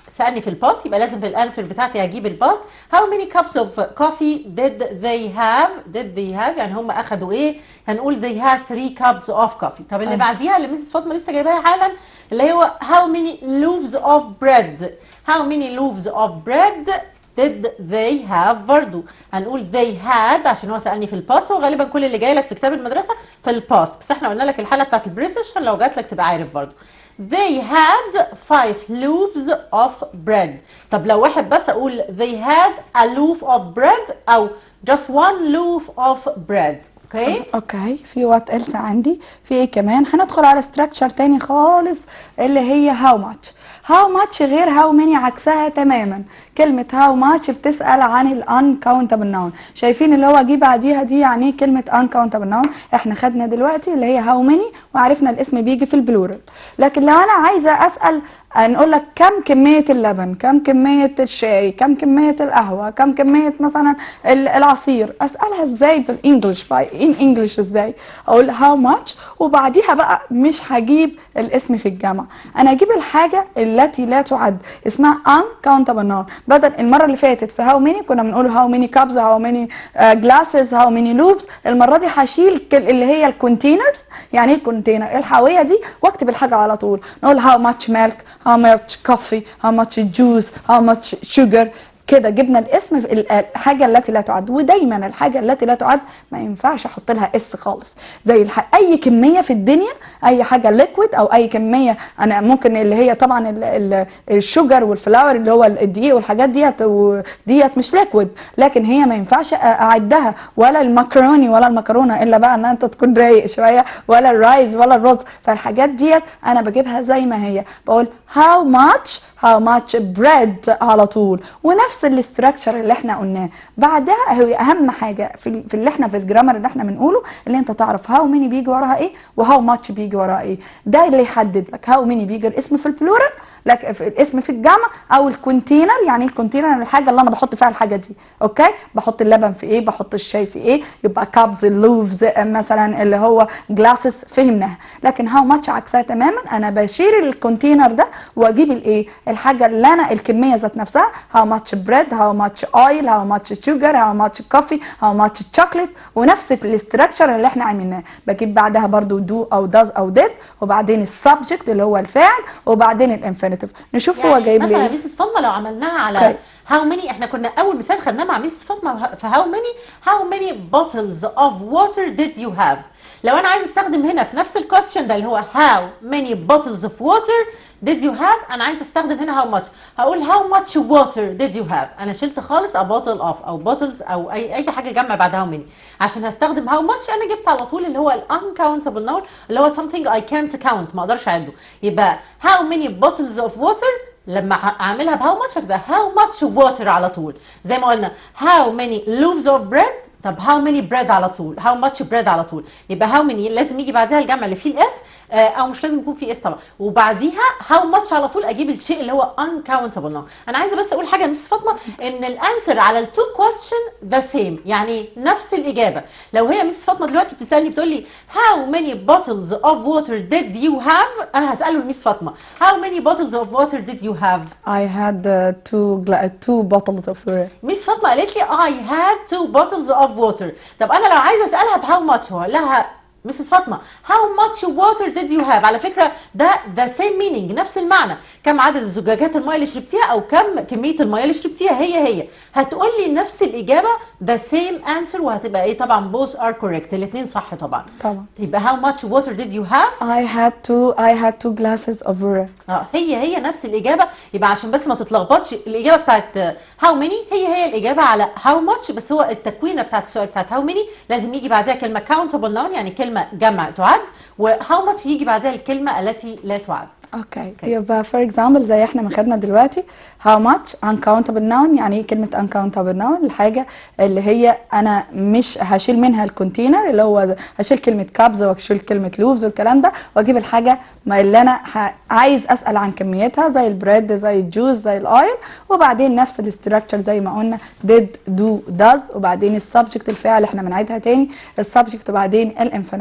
سالني في الباست يبقى لازم في الانسر بتاعتي اجيب الباست how many cups of coffee did they have did they have يعني هم اخدوا ايه هنقول they had three cups of coffee طب اللي أيوة. بعديها اللي ميسيس فاطمه لسه جايباها حالا اللي هو how many loaves of bread how many loaves of bread did they have برضو هنقول they had عشان هو سألني في الباست وغالبا كل اللي جاي لك في كتاب المدرسة في الباست بس احنا قلنا لك الحالة بتاعت البريتش عشان لو جات لك تبقى عارف برضو they had five loaves of bread طب لو واحد بس اقول they had a loaf of bread او just one loaf of bread اوكي اوكي في وات إلسا عندي في ايه كمان هندخل على ستراكشر تاني خالص اللي هي هاو ماتش هاو ماتش غير هاو ماني عكسها تماما كلمة هاو ماتش بتسأل عن الان كاونتبل نون شايفين اللي هو جه بعديها دي يعني ايه كلمة ان كاونتبل نون احنا خدنا دلوقتي اللي هي هاو ماني وعرفنا الاسم بيجي في البلورال لكن لو انا عايزة اسأل نقول لك كم كمية اللبن كم كمية الشاي كم كمية القهوة كم كمية مثلا ال- العصير اسألها ازاي بالانجلش باي ان انجلش ازاي اقول هاو ماتش وبعديها بقى مش هجيب الاسم في الجامعة انا اجيب الحاجة التي لا تعد اسمها uncountable noun بدل المرة اللي فاتت في هاو ماني كنا بنقول هاو ماني كابز هاو ماني جلاسز هاو ماني لوفز المرة دي هشيل كل- اللي هي الكونتينرز يعني ايه الكونتينر الحاوية دي واكتب الحاجة على طول نقول هاو ماتش ميلك how much coffee how much juice how much sugar كده جبنا الاسم في ال- الحاجة التي لا تعد ودايما الحاجة التي لا تعد ما ينفعش احط لها اس خالص زي الح... اي كمية في الدنيا اي حاجة ليكويد او اي كمية انا ممكن اللي هي طبعا ال... ال... الشوجر والفلاور اللي هو الدقيق والحاجات ديت وديت مش ليكويد لكن هي ما ينفعش أ- اعدها ولا المكروني ولا المكرونة الا بقى ان انت تكون رايق شوية ولا الرايز ولا الرز فالحاجات ديت انا بجيبها زي ما هي بقول how much how much bread على طول ونفس الاستراكشر اللي احنا قلناه بعدها هي اهم حاجه في, ال- في اللي احنا في الجرامر اللي احنا بنقوله اللي انت تعرف هاو ميني بيجي وراها ايه وهاو ماتش بيجي وراها ايه ده اللي يحدد لك هاو ميني بيجي الاسم في البلورال لك في الاسم في الجمع او الكونتينر يعني إيه الكونتينر الحاجه اللي انا بحط فيها الحاجه دي اوكي بحط اللبن في ايه بحط الشاي في ايه يبقى كابز اللوفز مثلا اللي هو جلاسز فهمناها لكن هاو ماتش عكسها تماما انا بشيل الكونتينر ده واجيب الايه الحاجه اللي انا الكميه ذات نفسها هاو ماتش بريد هاو ماتش اويل هاو ماتش شوجر هاو ماتش كوفي هاو ماتش شوكليت ونفس الاستراكشر اللي احنا عملناه بجيب بعدها برضو دو او داز او ديد وبعدين السبجكت اللي هو الفاعل وبعدين الانفينيتيف نشوف هو يعني جايب مثلا لي يا إيه. ميسيس فاطمه لو عملناها على أوكي. هاو ماني احنا كنا اول مثال خدناه مع ميسيس فاطمه في هاو ماني هاو ماني bottles of water did you have لو انا عايز استخدم هنا في نفس الكويستشن ده اللي هو how many bottles of water did you have انا عايز استخدم هنا how much هقول how much water did you have انا شلت خالص a bottle of او bottles او اي اي حاجه جمع بعد how many عشان هستخدم how much انا جبت على طول اللي هو ال uncountable noun اللي هو something I can't count ما اقدرش اعده يبقى how many bottles of water لما ه- اعملها بهاو ماتش هتبقى هاو ماتش ووتر على طول زي ما قلنا هاو ماني لوفز اوف بريد طب هاو ماني بريد على طول هاو ماتش بريد على طول يبقى هاو ماني لازم يجي بعدها الجمع اللي فيه الاس آه او مش لازم يكون فيه اس طبعا وبعديها هاو ماتش على طول اجيب الشيء اللي هو uncountable now انا عايزه بس اقول حاجه يا مس فاطمه ان الانسر على التو كويستشن ذا سيم يعني نفس الاجابه لو هي مس فاطمه دلوقتي بتسالني بتقول لي هاو ماني bottles of water did you have انا هساله لميس فاطمه هاو many bottles of water did you have I had uh, two gla- two bottles of water ميس فاطمه قالت لي I had two bottles of water طب انا لو عايزه اسالها بهاو ماتش هقول لها مسز فاطمه how much water did you have على فكره ده the same meaning نفس المعنى كم عدد الزجاجات الميه اللي شربتيها او كم كميه الميه اللي شربتيها هي هي هتقول لي نفس الاجابه the same answer وهتبقى ايه طبعا both are correct الاثنين صح طبعا طبعا. يبقى how much water did you have I had two I had two glasses of water اه هي هي نفس الاجابه يبقى عشان بس ما تتلخبطش الاجابه بتاعت هاو ماني هي هي الاجابه على هاو ماتش بس هو التكوينه بتاعت السؤال بتاعت هاو ماني لازم يجي بعدها كلمه كاونتبل نون يعني كلمه جمع تعد وهاو ماتش يجي بعدها الكلمه التي لا تعد اوكي يبقى فور اكزامبل زي احنا ما خدنا دلوقتي how much uncountable noun يعني ايه كلمه uncountable noun الحاجه اللي هي انا مش هشيل منها الكونتينر اللي هو هشيل كلمه كابز واشيل كلمه لوفز والكلام ده واجيب الحاجه ما اللي انا ه- عايز اسال عن كميتها زي البريد زي الجوز زي الاويل وبعدين نفس الاستراكشر زي ما قلنا did do does وبعدين السبجكت الفعل احنا بنعيدها تاني السبجكت وبعدين الانفينيتيف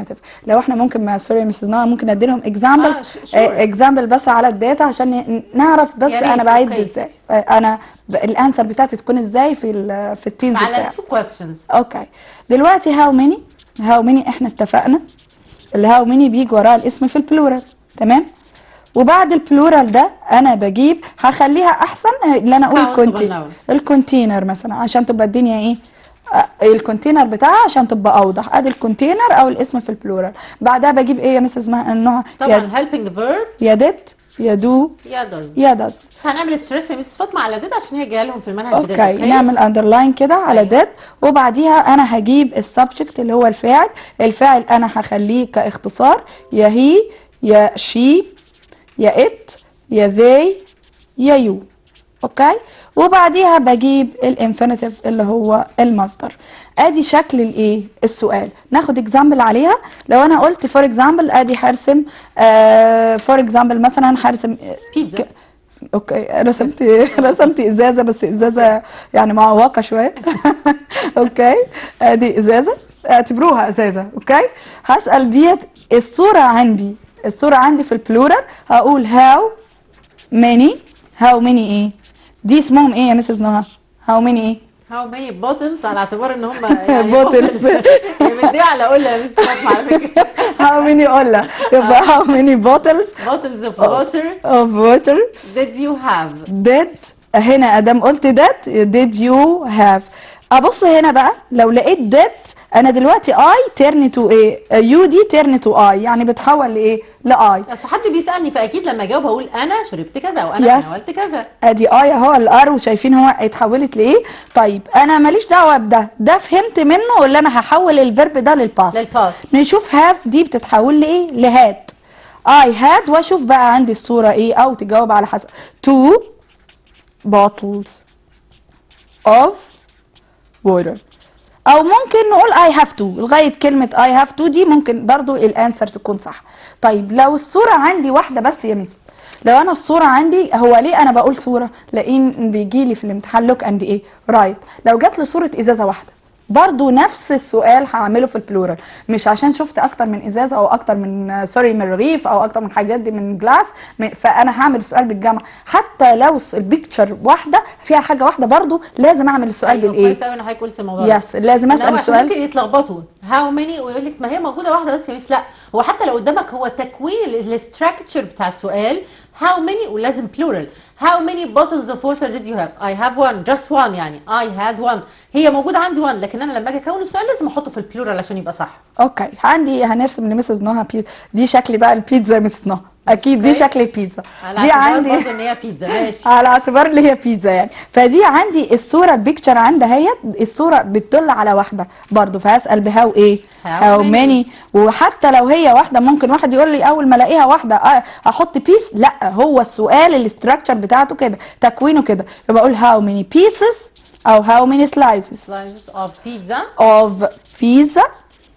الانفينيتيف لو احنا ممكن ما سوري مسز نوع ممكن ادي لهم اكزامبلز آه، ش- sure. اكزامبل بس على الداتا عشان ن- نعرف بس يا ريت، انا بعد أوكي. ازاي آه، انا ب- الانسر بتاعتي تكون ازاي في ال في التينز على بتاعي two questions اوكي دلوقتي هاو ماني هاو ماني احنا اتفقنا الهاو ماني بيجي وراه الاسم في البلورال تمام وبعد البلورال ده انا بجيب هخليها احسن اللي انا اقول Countable كونتي noun. الكونتينر مثلا عشان تبقى الدنيا ايه آه، الكونتينر بتاعها عشان تبقى اوضح ادي الكونتينر او الاسم في البلورال بعدها بجيب ايه يا مس اسمها النوع طبعا يا helping verb يا ديد يا دو يا does يا داز هنعمل ستريس يا مس فاطمه على ديد عشان هي جايه لهم في المنهج اوكي بداية. نعمل اندرلاين كده على أيوة. ديد وبعديها انا هجيب السبجكت اللي هو الفاعل الفاعل انا هخليه كاختصار يا هي يا شي يا ات يا ذي يا يو اوكي وبعديها بجيب الانفينيتيف اللي هو المصدر ادي شكل الايه السؤال ناخد اكزامبل عليها لو انا قلت فور اكزامبل ادي هرسم فور اكزامبل مثلا هرسم بيتزا ك- اوكي رسمت رسمت ازازه بس ازازه يعني معوقه شويه اوكي ادي ازازه اعتبروها ازازه اوكي هسال ديت الصوره عندي الصوره عندي في البلورال هقول هاو ماني هاو ماني ايه دي اسمهم ايه يا مسز نهى هاو ماني ايه هاو ماني بوتلز على اعتبار ان هم يعني Bottles. هي مديه على قله يا مس فاطمه على فكره هاو ماني قلة يبقى هاو ماني بوتلز bottles of water اوف ووتر did you have did هنا ادام قلت that did you have ابص هنا بقى لو لقيت that انا دلوقتي I turn to ايه you دي turn to I يعني بتحول لايه لاي بس حد بيسالني فاكيد لما اجاوب هقول انا شربت كذا او انا Yes. تناولت كذا ادي اي اهو الار وشايفين هو اتحولت لايه طيب انا ماليش دعوه بده ده فهمت منه ولا انا هحول الفيرب ده للباست للباست نشوف هاف دي بتتحول لايه لهاد اي هاد واشوف بقى عندي الصوره ايه او تجاوب على حسب two bottles of water او ممكن نقول I have to لغايه كلمه I have to دي ممكن برضو الانسر تكون صح طيب لو الصوره عندي واحده بس يا ميس لو انا الصوره عندي هو ليه انا بقول صوره لان بيجي لي في الامتحان لوك اند ايه رايت لو جات لي صوره ازازه واحده برضو نفس السؤال هعمله في البلورال مش عشان شفت اكتر من ازازه او اكتر من سوري من رغيف او اكتر من حاجات دي من جلاس م- فانا هعمل السؤال بالجمع حتى لو س- البيكتشر واحده فيها حاجه واحده برضو لازم اعمل السؤال ايوه بالايه كويس قوي ان حضرتك قلت الموضوع ده. يس لازم إن اسال هو السؤال ممكن يتلخبطوا هاو ماني ويقول لك ما هي موجوده واحده بس يا ميس لا هو حتى لو قدامك هو تكوين الاستراكشر بتاع السؤال هاو ماني ولازم بلورال هاو ماني bottles of water did you have I have one just one يعني I had one هي موجوده عندي one لكن انا لما اجي اكون السؤال لازم احطه في البلورال عشان يبقى صح اوكي عندي هنرسم لمسز نوها بيتزا دي شكلي بقى البيتزا مسز نوها اكيد دي أوكي. شكل البيتزا على دي اعتبار عندي برضه ان هي بيتزا ماشي على اعتبار اللي هي بيتزا يعني فدي عندي الصوره البيكتشر عندها هي الصوره بتدل على واحده برضو فهسال بهاو ايه How هاو many؟ ماني وحتى لو هي واحده ممكن واحد يقول لي اول ما الاقيها واحده آه، احط بيس لا هو السؤال الاستراكشر بتاعته كده تكوينه كده يبقى اقول هاو ماني بيسز او هاو ماني سلايسز slices of pizza of pizza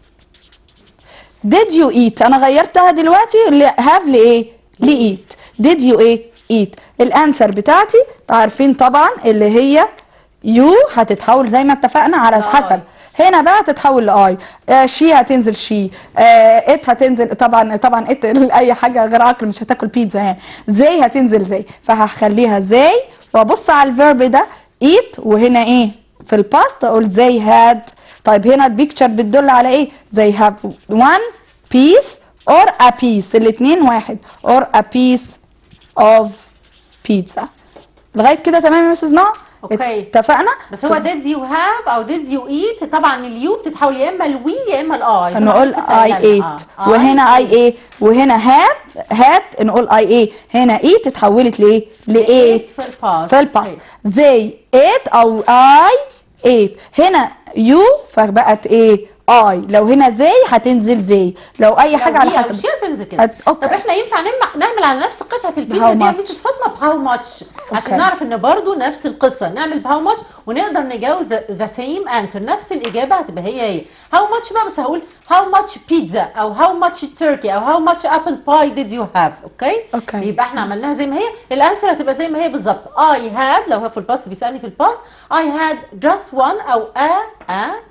did you eat انا غيرتها دلوقتي ل- have لايه لايت did you ايه eat الانسر بتاعتي عارفين طبعا اللي هي يو هتتحول زي ما اتفقنا على لآي. حسب هنا بقى تتحول لاي آه شي هتنزل شي آه ات هتنزل طبعا طبعا ات اي حاجه غير عقل مش هتاكل بيتزا يعني زي هتنزل زي فهخليها زي وابص على الفيرب ده ايت وهنا ايه في الباست اقول زي هاد طيب هنا البيكتشر بتدل على ايه زي هاف one piece or a piece الاثنين واحد or a piece of pizza لغايه كده تمام يا مسز نوع أوكي. اتفقنا بس هو did you have او did you eat طبعا اليو بتتحول يا اما الوي يا اما الاي زي ما نقول حضرتك اي قايلة. ايت آه. وهنا I اي ايه وهنا هات هات نقول اي ايه هنا ايت اتحولت لايه لايت في الباست. في الباست أوكي. زي ايت او اي ايت هنا يو فبقت ايه اي لو هنا زي هتنزل زي لو اي حاجه على حسب الشيء تنزل كده هت- أوكي. طب احنا ينفع نعمل, نعمل على نفس قطعه البيتزا بهاو دي يا much؟ ميسيس فاطمه بهاو ماتش عشان أوكي. نعرف ان برضو نفس القصه نعمل بهاو ماتش ونقدر نجاوب ذا سيم انسر نفس الاجابه هتبقى هي هي هاو ماتش بقى بس هقول هاو ماتش بيتزا او هاو ماتش تركي او هاو ماتش ابل باي ديد يو هاف اوكي أوكي. يبقى احنا عملناها زي ما هي الانسر هتبقى زي ما هي بالظبط اي هاد لو هو في الباست بيسالني في الباست اي هاد جاست وان او ا ا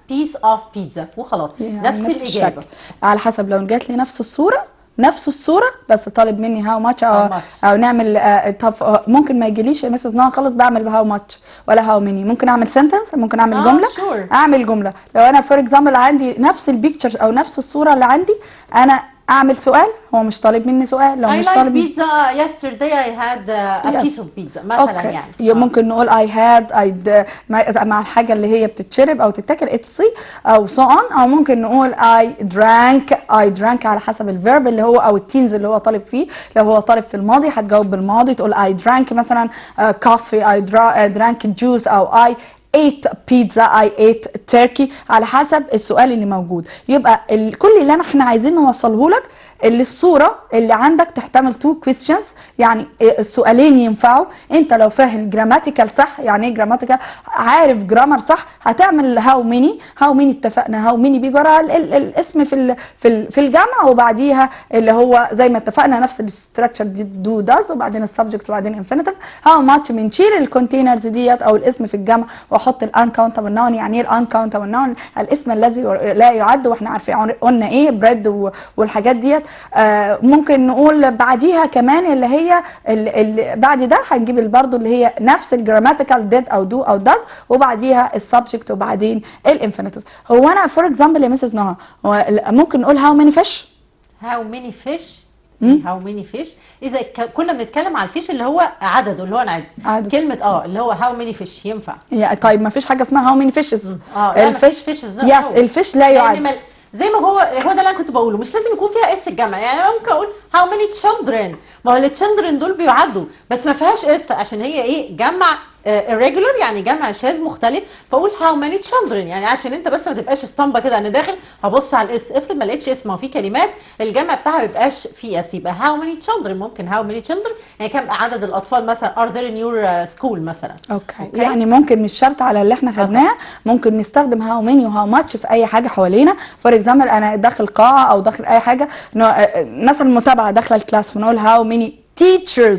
piece of pizza وخلاص يعني نفس الاجابه الشكل على حسب لو جات لي نفس الصوره نفس الصوره بس طالب مني هاو ماتش او How much. او نعمل آه، طب آه، ممكن ما يجيليش يا مسز نوع خالص بعمل هاو ماتش ولا هاو ميني ممكن اعمل سنتنس ممكن اعمل آه، جمله sure. اعمل جمله لو انا فور اكزامبل عندي نفس البيكتشر او نفس الصوره اللي عندي انا اعمل سؤال هو مش طالب مني سؤال لو I مش like طالب مني pizza yesterday I had uh, a Yes. piece of pizza مثلا أوكي. يعني ي- آه. ممكن نقول I had I d- مع مع الحاجة اللي هي بتتشرب أو تتاكل it's see أو so on أو ممكن نقول I drank I drank على حسب الفيرب اللي هو أو التينز اللي هو طالب فيه لو هو طالب في الماضي هتجاوب بالماضي تقول I drank مثلا uh, coffee I dra- uh, drank juice أو I ate pizza I ate turkey على حسب السؤال اللي موجود يبقى ال- كل اللي أنا- احنا عايزين نوصله لك اللي الصورة اللي عندك تحتمل two questions يعني السؤالين ينفعوا انت لو فاهم جراماتيكال صح يعني ايه جراماتيكال عارف جرامر صح هتعمل هاو ميني هاو ميني اتفقنا هاو ميني بيجي ورا ال- ال- الاسم في ال في ال في الجمع وبعديها اللي هو زي ما اتفقنا نفس الاستراكشر دي دو داز وبعدين السبجكت وبعدين انفينيتيف هاو ماتش بنشيل الكونتينرز ديت او الاسم في الجمع واحط الانكاونتبل نون يعني ايه الانكاونتبل نون الاسم الذي لا يعد واحنا عارفين قلنا ايه بريد والحاجات ديت آه ممكن نقول بعديها كمان اللي هي اللي بعد ده هنجيب برضه اللي هي نفس الجراماتيكال ديد او دو او داز وبعديها السبجكت وبعدين الانفينيتيف هو انا فور اكزامبل يا مسز نهى هو ممكن نقول هاو ماني فيش how many fish how many fish اذا ك- كنا بنتكلم على الفيش اللي هو عدده اللي هو العدد عدد. كلمه اه اللي هو how many fish ينفع يعني طيب ما فيش حاجه اسمها هاو ماني فيشز اه لا مفيش فيشز يس الفيش لا يعد مل... زي ما هو هو ده اللي انا كنت بقوله مش لازم يكون فيها اس الجمع يعني انا ممكن اقول how many children ما هو التشيلدرن دول بيعدوا بس ما فيهاش اس عشان هي ايه جمع irregular يعني جمع شاذ مختلف فاقول how many children يعني عشان انت بس ما تبقاش اسطمبه كده انا داخل هبص على الاس افرض ما لقيتش اسم ما في كلمات الجمع بتاعها ما يبقاش فيه اس يبقى how many children ممكن how many children يعني كم عدد الاطفال مثلا are there in your uh, school مثلا أوكي. اوكي يعني ممكن مش شرط على اللي احنا خدناه ممكن نستخدم هاو ماني وهاو ماتش في اي حاجه حوالينا فور اكزامبل انا داخل قاعه او داخل اي حاجه نو- آه، مثلا متابعه داخله الكلاس فنقول هاو ماني teachers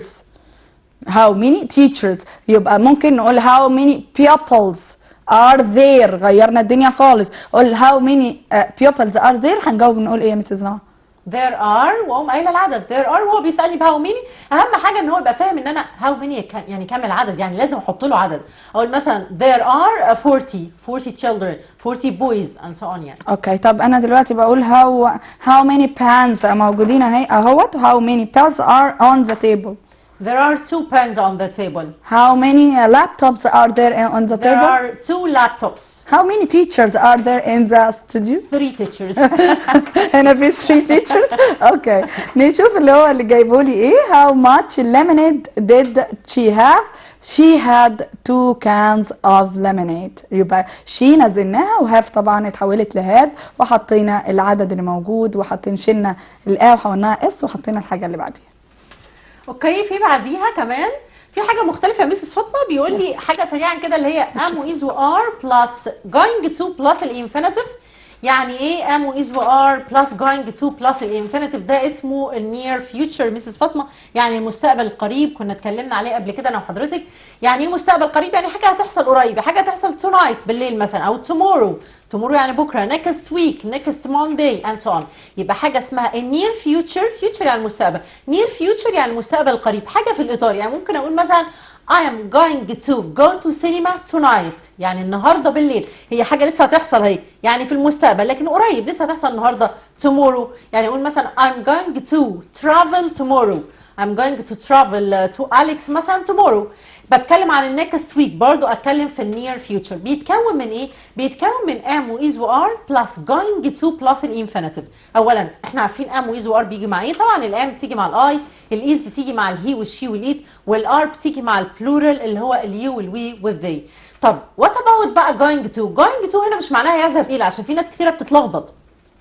how many teachers يبقى ممكن نقول how many pupils are there غيرنا الدنيا خالص قول how many uh, pupils are there هنجاوب نقول ايه يا مسز نهى there are واقوم قايله العدد there are وهو بيسالني بهاو ميني اهم حاجه ان هو يبقى فاهم ان انا هاو ميني يعني كام العدد يعني لازم احط له عدد اقول مثلا there are uh, 40 40 children 40 boys and so on يعني اوكي طب انا دلوقتي بقول how how many pans موجودين اهي اهوت how many pans are on the table there are two pens on the table how many uh, laptops are there in- on the there table are two laptops how many teachers are there in the studio three teachers هنا في 3 teachers اوكي نشوف اللي هو اللي جايبه لي ايه how much lemonade did she have she had two cans of lemonade يبقى she نزلناها وهاف طبعا اتحولت لهاد وحطينا العدد اللي موجود وحطينا شلنا الا وحولناها اس وحطينا الحاجه اللي بعديها اوكي في بعديها كمان في حاجه مختلفه يا ميسس فاطمه بيقول لي حاجه سريعا كده اللي هي ام واز وار بلس جوينج تو بلس الانفينيتيف يعني ايه ام واز وار بلس جوينج تو بلس الانفينيتيف ده اسمه النير فيوتشر ميسس فاطمه يعني المستقبل القريب كنا اتكلمنا عليه قبل كده انا وحضرتك يعني ايه مستقبل قريب يعني حاجه هتحصل قريب حاجه هتحصل تونايت بالليل مثلا او تومورو تومورو يعني بكره next week next Monday and so on يبقى حاجه اسمها النير فيوتشر فيوتشر يعني المستقبل نير فيوتشر يعني المستقبل القريب حاجه في الاطار يعني ممكن اقول مثلا I am going to go to cinema tonight يعني النهارده بالليل هي حاجه لسه هتحصل اهي يعني في المستقبل لكن قريب لسه هتحصل النهارده tomorrow يعني اقول مثلا I'm going to travel tomorrow I'm going to travel uh, to Alex مثلا tomorrow بتكلم عن النكست ويك برضو اتكلم في النير فيوتشر بيتكون من ايه بيتكون من ام وايز وار بلس جوينج تو بلس الانفينيتيف اولا احنا عارفين ام وايز وار بيجي مع ايه طبعا الام بتيجي مع الاي الايز بتيجي مع الهي والشي واليت والار بتيجي مع البلورال اللي هو اليو والوي والذي طب وات اباوت بقى جوينج تو جوينج تو هنا مش معناها يذهب الى عشان في ناس كتيره بتتلخبط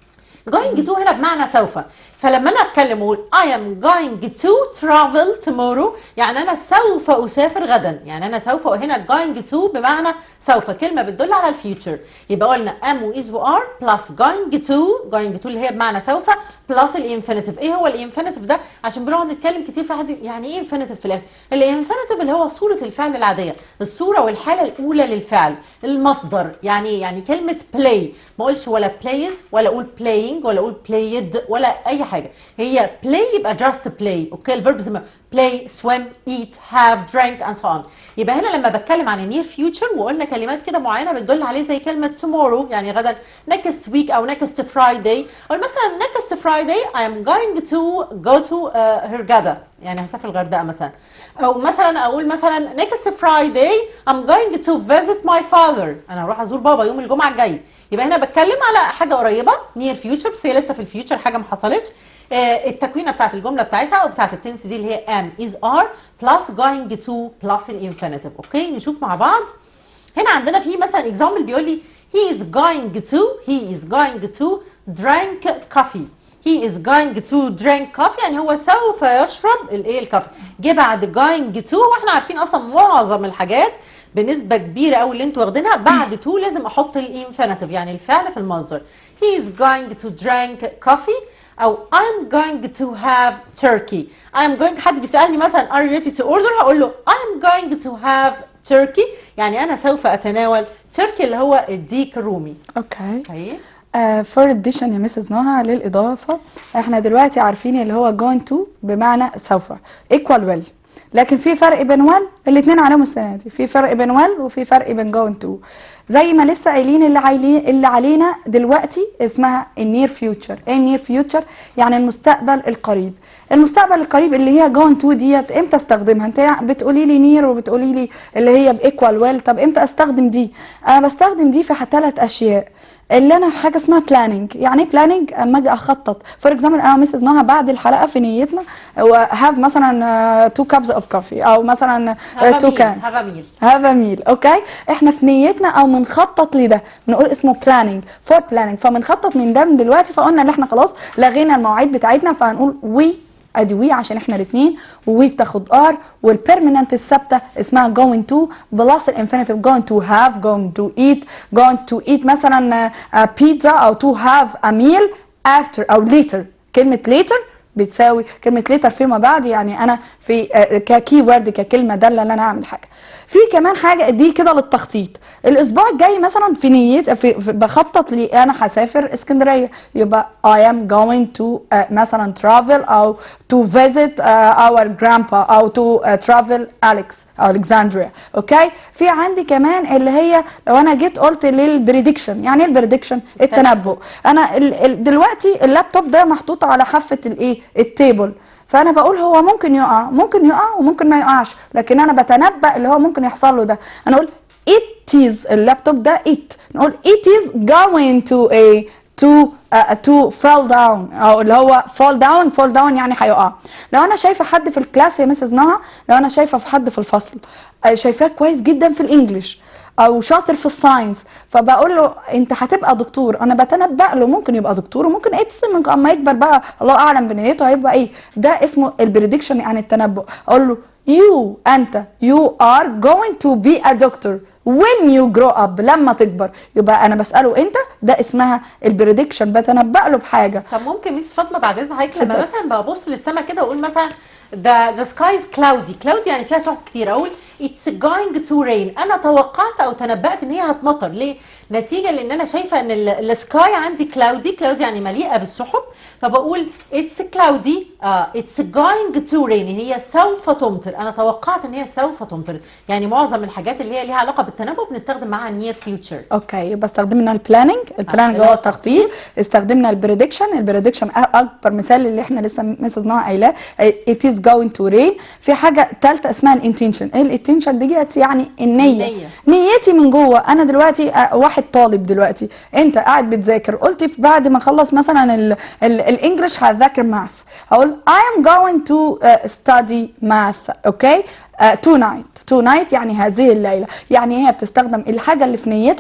going to هنا بمعنى سوف فلما انا اتكلم واقول I am going to travel tomorrow يعني انا سوف اسافر غدا يعني انا سوف هنا going to بمعنى سوف كلمه بتدل على الفيوتشر يبقى قلنا am و is و are plus going to going to اللي هي بمعنى سوف plus الانفينيتيف ايه هو الانفينيتيف ده عشان بنقعد نتكلم كتير في حد يعني ايه انفينيتيف في الاخر الانفينيتيف اللي هو صوره الفعل العاديه الصوره والحاله الاولى للفعل المصدر يعني إيه؟ يعني كلمه play ما اقولش ولا plays ولا اقول playing ولا اقول played ولا اي حاجه هي play يبقى just play اوكي الفيرب زي ما play swim eat have drank and so on يبقى هنا لما بتكلم عن near future وقلنا كلمات كده معينه بتدل عليه زي كلمه tomorrow يعني غدا next week او next friday او مثلا next friday I am going to go to uh, هرجادا يعني هسافر الغردقه مثلا او مثلا اقول مثلا next friday I'm going to visit my father انا هروح ازور بابا يوم الجمعه الجاي يبقى هنا بتكلم على حاجه قريبه near future بس هي لسه في الفيوتشر حاجه ما حصلتش آه، التكوينه بتاعت الجمله بتاعتها او بتاعت التنس دي اللي هي am is are plus going to plus الانفينيتيف اوكي نشوف مع بعض هنا عندنا في مثلا اكزامبل بيقول لي he is going to he is going to drink coffee he is going to drink coffee يعني هو سوف يشرب الايه الكافي جه بعد going to واحنا عارفين اصلا معظم الحاجات بنسبه كبيره قوي اللي انتوا واخدينها بعد to لازم احط الانفينيتيف يعني الفعل في المصدر he is going to drink coffee او I'm going to have turkey I'm going حد بيسالني مثلا are you ready to order هقول له I'm going to have turkey يعني انا سوف اتناول تركي اللي هو الديك الرومي اوكي طيب فور اديشن يا مسز نهى للاضافه احنا دلوقتي عارفين اللي هو going to بمعنى سوف equal will لكن في فرق بين will الاثنين عليهم السنه دي في فرق بين will وفي فرق بين going to زي ما لسه قايلين اللي عايلين اللي علينا دلوقتي اسمها النير فيوتشر ايه النير فيوتشر يعني المستقبل القريب المستقبل القريب اللي هي جون تو ديت امتى استخدمها انت بتقولي لي نير وبتقولي لي اللي هي بايكوال ويل طب امتى استخدم دي انا بستخدم دي في ثلاث اشياء اللي انا حاجه اسمها بلاننج يعني ايه بلاننج اما اجي اخطط فور اكزامبل انا مسز نهى بعد الحلقه في نيتنا هاف مثلا تو كابز اوف كوفي او مثلا تو كانز هذا ميل هذا ميل اوكي احنا في نيتنا او بنخطط لده بنقول اسمه بلاننج فور بلاننج فبنخطط من ده من دلوقتي فقلنا ان احنا خلاص لغينا المواعيد بتاعتنا فهنقول وي ادي وي عشان احنا الاثنين ووي بتاخد ار والبيرمننت الثابته اسمها going to بلس الانفينيتيف going to have going to eat going to eat مثلا بيتزا او to have a meal after او later كلمه later بتساوي كلمه later فيما بعد يعني انا في آه، ككي وورد ككلمه داله ان انا اعمل حاجه في كمان حاجه دي كده للتخطيط الاسبوع الجاي مثلا في نيت في, في بخطط لي انا هسافر اسكندريه يبقى I am going to uh, مثلا travel او to visit uh, our grandpa او to uh, travel Alex او Alexandria اوكي في عندي كمان اللي هي لو انا جيت قلت للبريدكشن يعني ايه البريدكشن التنبؤ انا ال ال دلوقتي اللابتوب ده محطوط على حافه الايه التيبل فانا بقول هو ممكن يقع ممكن يقع وممكن ما يقعش لكن انا بتنبأ اللي هو ممكن يحصل له ده انا اقول it is اللابتوب ده it نقول it is going to a to uh, to fall down او اللي هو fall down fall down يعني هيقع لو انا شايفه حد في الكلاس يا مسز نهى لو انا شايفه في حد في الفصل آه، شايفاه كويس جدا في الانجليش او شاطر في الساينس فبقول له انت هتبقى دكتور انا بتنبأ له ممكن يبقى دكتور وممكن اتس ممكن اما يكبر بقى الله اعلم بنيته هيبقى ايه ده اسمه البريدكشن يعني التنبؤ اقول له you انت you are going to be a doctor when you grow up لما تكبر يبقى انا بساله انت ده اسمها البريدكشن بتنبأ له بحاجه طب ممكن ميس فاطمه بعد اذن حضرتك لما اتفضل. مثلا ببص للسماء كده واقول مثلا the the sky is cloudy cloudy يعني فيها سحب كتير اقول it's going to rain انا توقعت او تنبأت ان هي هتمطر ليه نتيجه لان انا شايفه ان السكاي عندي cloudy cloudy يعني مليئه بالسحب فبقول it's cloudy uh, it's going to rain هي سوف تمطر انا توقعت ان هي سوف تمطر يعني معظم الحاجات اللي هي ليها علاقه بالتنبؤ بنستخدم معاها near future اوكي يبقى استخدمنا البلاننج البلاننج اللي هو هو التخطيط استخدمنا البريدكشن البريدكشن اكبر مثال اللي احنا لسه مسز نوع قايلاه it is going to rain في حاجه ثالثه اسمها الانتنشن ايه الانتنشن ديت يعني النيه النية. نيتي من جوه انا دلوقتي آه، واحد طالب دلوقتي انت قاعد بتذاكر قلت في بعد ما اخلص مثلا ال- ال- الانجليش هذاكر ماث اقول I am going to uh, study math اوكي uh, tonight tonight يعني هذه الليله يعني هي بتستخدم الحاجه اللي في نيتك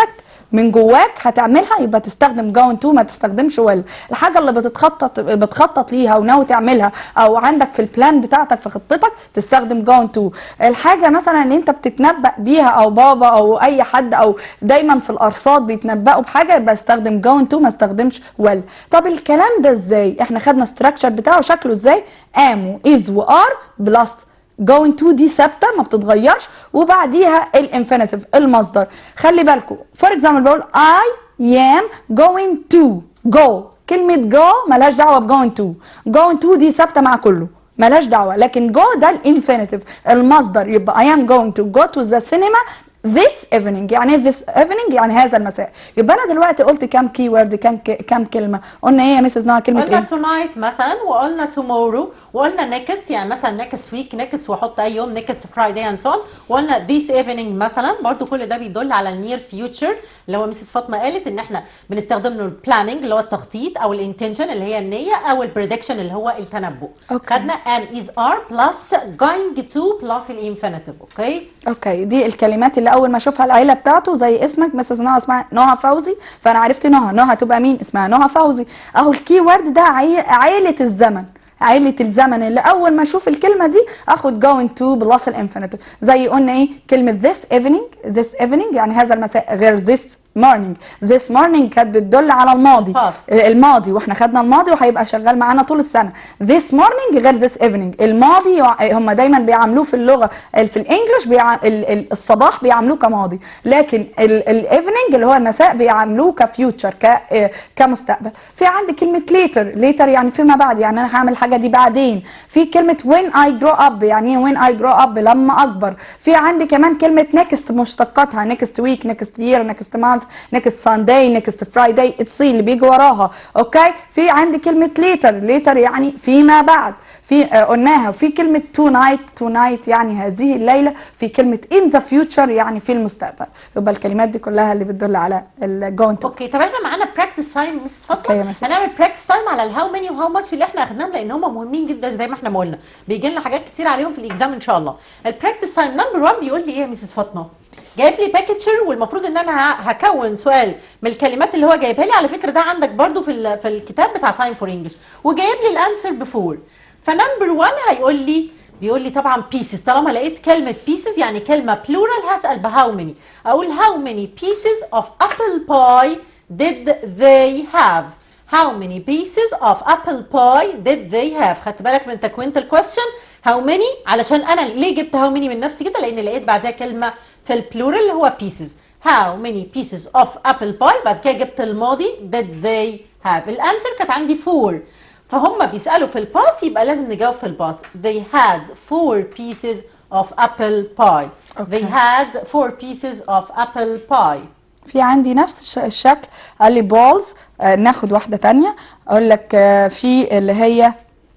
من جواك هتعملها يبقى تستخدم going to ما تستخدمش will الحاجه اللي بتتخطط بتخطط ليها وناوي تعملها او عندك في البلان بتاعتك في خطتك تستخدم going to الحاجه مثلا اللي انت بتتنبأ بيها او بابا او اي حد او دايما في الارصاد بيتنبأوا بحاجه يبقى استخدم going to ما استخدمش will طب الكلام ده ازاي احنا خدنا structure بتاعه شكله ازاي am و is و are بلس going to دي ثابته ما بتتغيرش وبعديها الانفينيتيف المصدر خلي بالكم فور اكزامبل بقول I am going to go كلمه go ملهاش دعوه ب going to going to دي ثابته مع كله ملهاش دعوه لكن go ده الانفينيتيف المصدر يبقى I am going to go to the cinema this evening يعني ايه this evening يعني هذا المساء يبقى انا دلوقتي قلت كام كي وورد كام كام كلمه قلنا ايه يا مسز نوع كلمه قلنا ايه tonight مثلا وقلنا tomorrow وقلنا next يعني مثلا next week next واحط اي يوم next Friday and so on وقلنا this evening مثلا برضو كل ده بيدل على النير future اللي هو مسز فاطمه قالت ان احنا بنستخدم له البلاننج اللي هو التخطيط او الانتنشن اللي هي النيه او البريدكشن اللي هو التنبؤ أوكي. خدنا am is are plus going to plus الانفينيتيف اوكي اوكي دي الكلمات اللي اول ما اشوفها العيله بتاعته زي اسمك مسز نهى اسمها نهى فوزي فانا عرفت نهى نهى هتبقى مين اسمها نهى فوزي اهو الكي وورد ده عي- عيله الزمن عيلة الزمن اللي أول ما أشوف الكلمة دي أخد going to بلس الانفينيتيف زي قلنا إيه كلمة this evening this evening يعني هذا المساء غير this morning this morning كانت بتدل على الماضي Past. الماضي واحنا خدنا الماضي وهيبقى شغال معانا طول السنه this morning غير this evening الماضي يع- هم دايما بيعاملوه في اللغه ال- في الانجليش بيع... ال... ال... الصباح بيعاملوه كماضي لكن الايفنينج اللي هو المساء بيعاملوه كفيوتشر ك... آه، كمستقبل في عندي كلمه later later يعني فيما بعد يعني انا هعمل الحاجه دي بعدين في كلمه when I grow up يعني ايه when I grow up لما اكبر في عندي كمان كلمه next مشتقاتها next week next year next month next Sunday next Friday اتسي اللي بيجي وراها اوكي في عندي كلمه later later يعني فيما بعد في آه، قلناها في كلمه tonight tonight يعني هذه الليله في كلمه in the future يعني في المستقبل يبقى الكلمات دي كلها اللي بتدل على ال going to اوكي طب احنا معانا براكتس تايم مس أوكي يا فاطمه مسز. هنعمل براكتس تايم على الهاو ماني وهاو ماتش اللي احنا اخدناهم لان هم مهمين جدا زي ما احنا ما قلنا بيجي لنا حاجات كتير عليهم في الاكزام ان شاء الله البراكتس تايم نمبر 1 بيقول لي ايه يا مسز فاطمه جايب لي باكتشر والمفروض ان انا ه- هكون سؤال من الكلمات اللي هو جايبها لي على فكره ده عندك برضو في ال- في الكتاب بتاع تايم فور انجلش وجايب لي الانسر بفور فنمبر 1 هيقول لي بيقول لي طبعا pieces طالما لقيت كلمة pieces يعني كلمة plural هسأل بهاو many أقول how many pieces of apple pie did they have how many pieces of apple pie did they have خدت بالك من تكوينة الكويستشن how many علشان أنا ليه جبت how many من نفسي كده لأن لقيت بعدها كلمة في البلورال اللي هو pieces how many pieces of apple pie بعد كده جبت الماضي did they have الانسر كانت عندي four فهم بيسألوا في الباست يبقى لازم نجاوب في الباست they had four pieces of apple pie they Okay. had four pieces of apple pie في عندي نفس الش- الشكل قال لي بالز آه ناخد واحده تانية اقول لك آه في اللي هي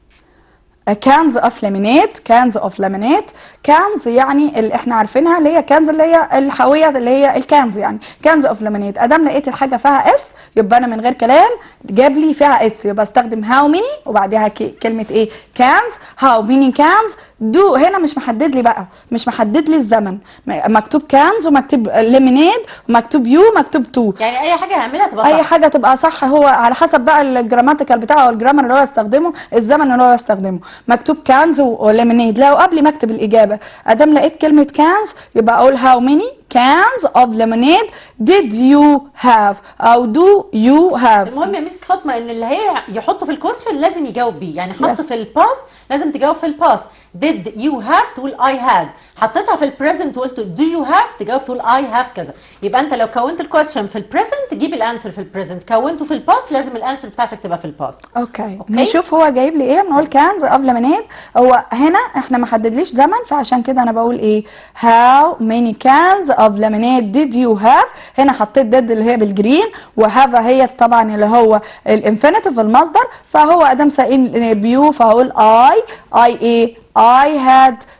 كانز اوف لامينيت كانز اوف لامينيت كانز يعني اللي احنا عارفينها اللي هي كانز اللي هي الحاويه اللي هي الكانز يعني كانز اوف لامينيت ادام لقيت الحاجه فيها اس يبقى انا من غير كلام جاب لي فيها اس يبقى استخدم هاو ميني وبعدها ك- كلمه ايه كانز هاو ميني كانز دو هنا مش محدد لي بقى مش محدد لي الزمن م- مكتوب كانز ومكتوب ليمينيد ومكتوب يو مكتوب تو يعني اي حاجه هعملها تبقى اي صح حاجه تبقى صح هو على حسب بقى الجراماتيكال بتاعه او الجرامر اللي هو يستخدمه الزمن اللي هو يستخدمه مكتوب كانز وليمونيد لو قبل ما اكتب الاجابه ادام لقيت كلمه كانز يبقى اقول هاو ماني cans of lemonade did you have او do you have المهم يا ميس فاطمه ان اللي هي يحطه في الكويستشن لازم يجاوب بيه يعني حط Yes. في الباست لازم تجاوب في الباست did you have تقول I had حطيتها في البريزنت وقلت do you have تجاوب تقول I have كذا يبقى انت لو كونت الكويستشن في البريزنت تجيب الانسر في البريزنت كونته في الباست لازم الانسر بتاعتك تبقى في الباست اوكي أوكي. نشوف هو جايب لي ايه بنقول كانز اوف lemonade هو هنا احنا ما حددليش زمن فعشان كده انا بقول ايه how many cans of lemonade did you have هنا حطيت did اللي هي بالجرين وهذا هي طبعا اللي هو الانفينيتيف المصدر فهو ادام سائل بيو فهقول I I ايه I had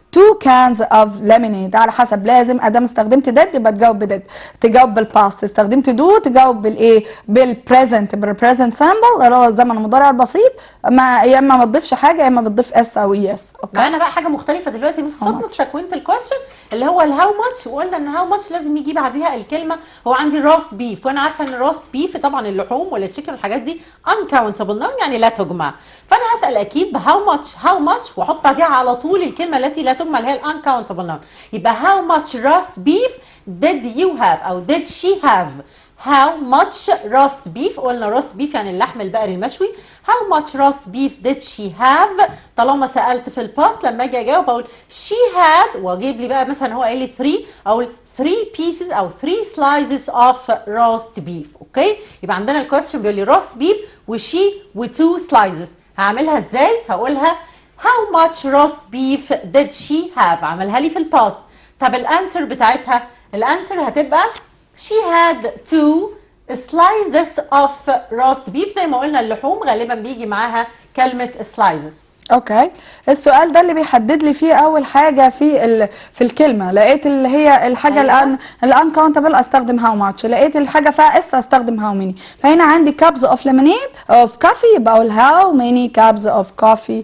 two cans of lemonade على حسب لازم ادام استخدمت did يبقى تجاوب بدid تجاوب بالباست استخدمت do تجاوب بالايه بالبريزنت بالبريزنت سامبل اللي هو الزمن المضارع البسيط ما يا اما ما تضيفش حاجه يا اما بتضيف اس او يس اوكي معانا بقى حاجه مختلفه دلوقتي مس فاطمه في تكوينه الكويستشن اللي هو الهاو ماتش وقلنا ان هاو ماتش لازم يجي بعديها الكلمه هو عندي روست بيف وانا عارفه ان روست بيف طبعا اللحوم ولا التشيكن والحاجات دي uncountable noun يعني لا تجمع فانا هسال اكيد بهاو ماتش هاو ماتش واحط بعديها على طول الكلمه التي لا تجمع اللي هي uncountable noun يبقى how much roast beef did you have او did she have How much roast beef قلنا roast beef يعني اللحم البقري المشوي How much roast beef did she have طالما سألت في الباست لما اجي اجاوب اقول she had واجيب لي بقى مثلا هو قال لي 3 اقول 3 pieces او 3 slices of roast beef اوكي يبقى عندنا الكويستشن بيقول لي roast beef وشي و2 slices هعملها ازاي هقولها How much roast beef did she have عملها لي في الباست طب الانسر بتاعتها الانسر هتبقى she had two slices of roast beef زي ما قلنا اللحوم غالبا بيجي معاها كلمة slices اوكي السؤال ده اللي بيحدد لي فيه اول حاجه في ال... في الكلمه لقيت اللي هي الحاجه أيوة. الان الانكاونتبل استخدم هاو ماتش لقيت الحاجه فيها اس استخدم هاو ماني فهنا عندي كابز اوف ليمونيد اوف كافي يبقى اقول هاو ماني كابز اوف كافي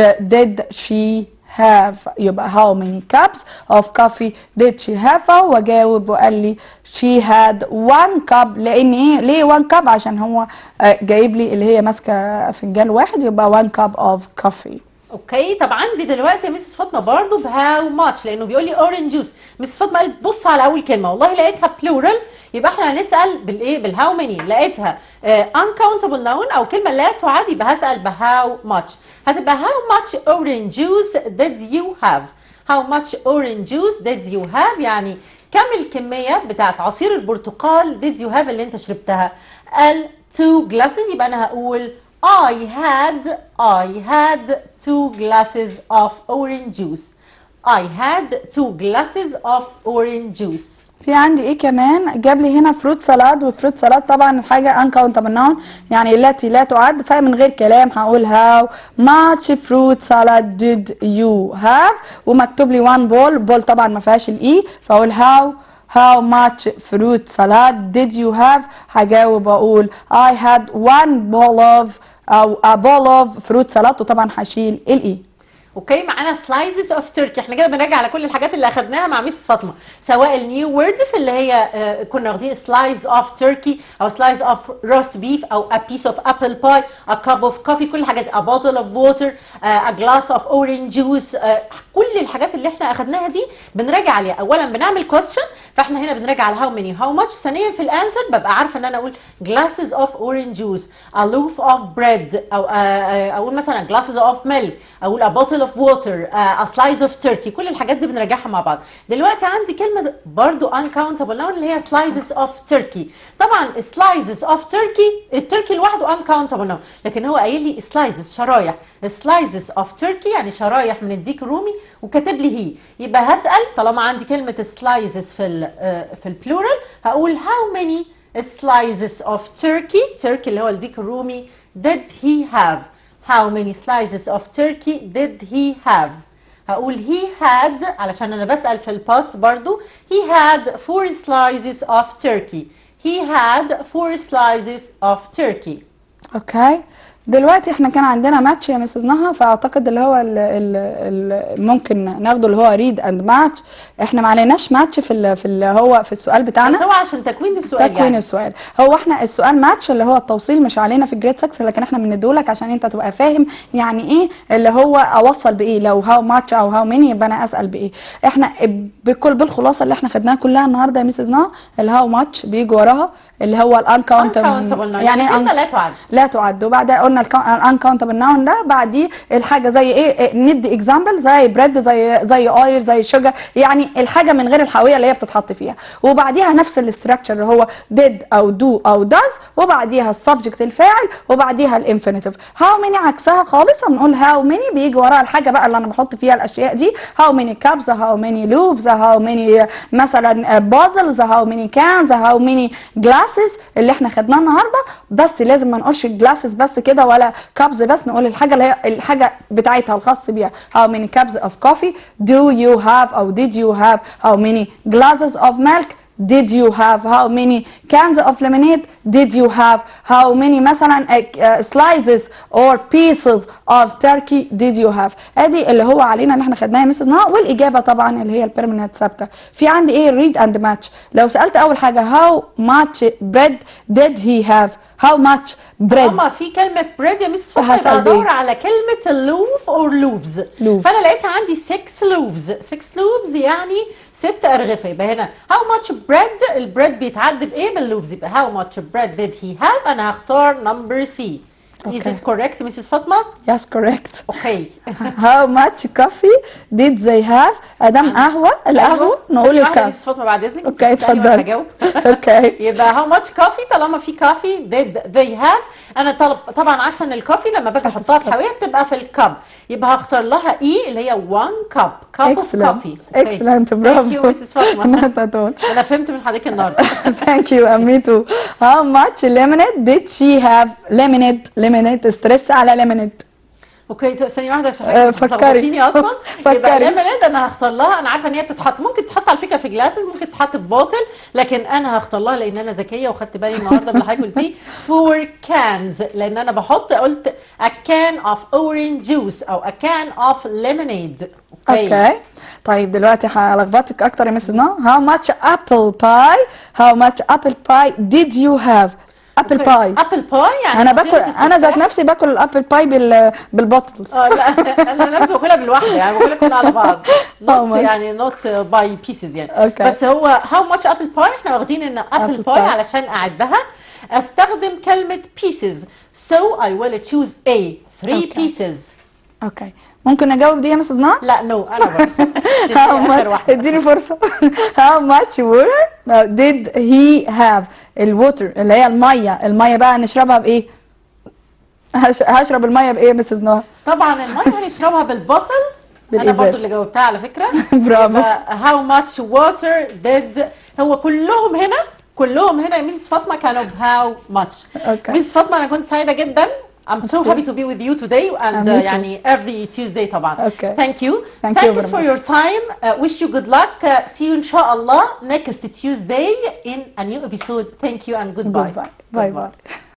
did she have يبقى how many cups of coffee did she have واجاوب وقال لي she had one cup لان ايه ليه one cup عشان هو آه، جايب لي اللي هي ماسكه فنجان واحد يبقى one cup of coffee اوكي طب عندي دلوقتي يا ميسس فاطمه برضو بهاو ماتش لانه بيقول لي اورنج جوس ميسس فاطمه قالت بص على اول كلمه والله لقيتها بلورال يبقى احنا هنسال بالايه بالهاو ماني لقيتها انكاونتبل نون او كلمه لا تعد يبقى هسال بهاو ماتش هتبقى هاو ماتش اورنج جوس did you have how much orange juice did you have يعني كم الكميه بتاعت عصير البرتقال did you have اللي انت شربتها قال two glasses يبقى انا هقول I had I had two glasses of orange juice. I had two glasses of orange juice. في عندي ايه كمان جاب لي هنا فروت سلاد والفروت سلاد طبعا الحاجه انكاونتبل نون يعني التي لا تعد فمن غير كلام هقول هاو ماتش فروت سلاد did you have ومكتوب لي وان بول بول طبعا ما فيهاش الاي فاقول هاو How much fruit salad did you have؟ هجاوب واقول I had one bowl of أو a bowl of fruit salad وطبعا هشيل الاي اوكي معانا سلايزز اوف تركي احنا كده بنراجع على كل الحاجات اللي اخدناها مع ميس فاطمه سواء النيو ووردز اللي هي آه، كنا واخدين سلايز اوف تركي او سلايز اوف روست بيف او a piece of apple pie a cup of coffee كل الحاجات a bottle of water آه، a glass of orange juice آه، كل الحاجات اللي احنا اخدناها دي بنراجع عليها اولا بنعمل question فاحنا هنا بنراجع على how many how much ثانيا في الانسر ببقى عارفه ان انا اقول glasses of orange juice a loaf of bread او آه، آه، اقول مثلا glasses of milk اقول a bottle of water آه، a slice of turkey كل الحاجات دي بنراجعها مع بعض دلوقتي عندي كلمه برضو uncountable noun اللي هي slices of turkey طبعا slices of turkey التركي لوحده uncountable noun لكن هو قايل لي slices شرايح slices of turkey يعني شرايح من الديك الرومي وكاتب لي هي يبقى هسال طالما عندي كلمه slices في ال آه، في البلورال هقول how many slices of turkey turkey اللي هو الديك الرومي did he have how many slices of turkey did he have هقول he had علشان انا بسأل في الباست برضو he had four slices of turkey he had four slices of turkey اوكي دلوقتي احنا كان عندنا ماتش يا مسز نهى فاعتقد اللي هو ال ال ال ممكن ناخده اللي هو ريد اند ماتش احنا ما عليناش ماتش في ال في اللي هو في السؤال بتاعنا بس هو عشان تكوين السؤال تكوين يعني. السؤال هو احنا السؤال ماتش اللي هو التوصيل مش علينا في جريد 6 لكن احنا بنديهولك عشان انت تبقى فاهم يعني ايه اللي هو اوصل بايه لو هاو ماتش او هاو ماني يبقى انا اسال بايه احنا بكل بالخلاصه اللي احنا خدناها كلها النهارده يا ميسز نهى الهاو ماتش بيجي وراها اللي هو الانكاونتبل uncountable noun يعني كلمة لا تعد لا تعد وبعدها قلنا الانكاونتبل ناون ده بعديه الحاجه زي ايه ندي اكزامبل زي بريد زي زي اويل زي شوجر يعني الحاجه من غير الحاويه اللي هي بتتحط فيها وبعديها نفس الاستراكشر اللي هو did او do او does وبعديها السبجكت الفاعل وبعديها الانفينيتيف هاو ماني عكسها خالص بنقول هاو ماني بيجي وراها الحاجه بقى اللي انا بحط فيها الاشياء دي هاو ماني كابز هاو ماني لوفز هاو ماني مثلا بوتلز هاو ماني كانز هاو ماني جلاسز اللي احنا خدناه النهارده بس لازم ما نقولش جلاسز بس كده ولا كابز بس نقول الحاجه اللي هي الحاجه بتاعتها الخاص بيها how many cups of coffee do you have او did you have how many glasses of milk did you have how many cans of lemonade did you have how many مثلا uh, uh, slices or pieces of turkey did you have ادي اللي هو علينا اللي احنا خدناها مسز نهى والاجابه طبعا اللي هي البيرمننت ثابته في عندي ايه read and match لو سالت اول حاجه how much bread did he have how much bread اما في كلمه بريد يا مس فاطمه هسأل يبقى ادور بإيه؟ على كلمه اللوف اور لوفز لوف. فانا لقيتها عندي 6 لوفز 6 لوفز يعني ست ارغفه يبقى هنا هاو ماتش بريد البريد بيتعد بايه باللوفز يبقى هاو ماتش بريد ديد هي هاف انا هختار نمبر سي Is Okay. it correct مسز فاطمه؟ yes correct اوكي how much coffee did they have ادام قهوه القهوه نقول ثانية واحدة يا الكاف مسز فاطمه بعد اذنك اوكي تسألي وأنا اتفضل هجاوب اوكي يبقى هاو ماتش كوفي طالما في كوفي did they have انا طلب طبعا عارفه ان الكوفي لما باجي احطها في حاويه بتبقى في الكب يبقى هختار لها اي اللي هي 1 كاب كاب اوف اكسلنت كوفي اكسلنت ثانك يو برافو مسز فاطمه نوت ات اول انا فهمت من حضرتك النهارده Thank you, and me too. How much lemonade did she have? Lemonade, lemonade, ستريس على lemonade. اوكي ت- ثانيه واحده عشان آه، حضرتك فكري. بتلخبطيني اصلا فكري. يبقى ليمونيد انا هختار لها انا عارفه ان هي بتتحط ممكن تتحط على فكره في جلاسز ممكن تتحط في بوتل لكن انا هختار لها لان انا ذكيه وخدت بالي النهارده من اللي حضرتك قلتيه فور كانز لان انا بحط قلت a can of orange juice او a can of lemonade اوكي طيب دلوقتي هلخبطك اكتر يا مسز نو How much apple pie? How much apple pie did you have? apple pie. ابل باي يعني انا باكل فطيرة انا ذات التفاح. نفسي باكل الابل باي بال بالبوتلز اه لا انا نفسي باكلها بالواحده يعني باكلها كلها على بعض نوت much? يعني نوت باي بيسز يعني Okay. بس هو هاو ماتش ابل باي احنا واخدين ان ابل Apple باي pie. علشان اعدها استخدم كلمه pieces so I will choose A three Okay. pieces اوكي ممكن اجاوب دي يا مسز نو لا نو انا برضه How عشان دي اخر much واحده اديني فرصة How much water did he have الووتر اللي هي المية المية بقى نشربها بإيه؟ هش- هشرب المية بإيه يا مسز نوح؟ طبعا الميه هنشربها بالبوتل انا بالإزاز. برضو اللي جاوبتها على فكره برافو. هاو ماتش ووتر ديد هو كلهم هنا كلهم هنا يا ميس فاطمه كانوا بهاو ماتش Okay. ميس فاطمه انا كنت سعيده جدا I'm so Okay. happy to be with you today and And me uh, too. يعني every Tuesday طبعا. Okay. Thank you. Thank you Thanks very for much. your time. Uh, wish you good luck. Uh, see you إن شاء الله next Tuesday in a new episode. Thank you and goodbye. Goodbye. Bye bye.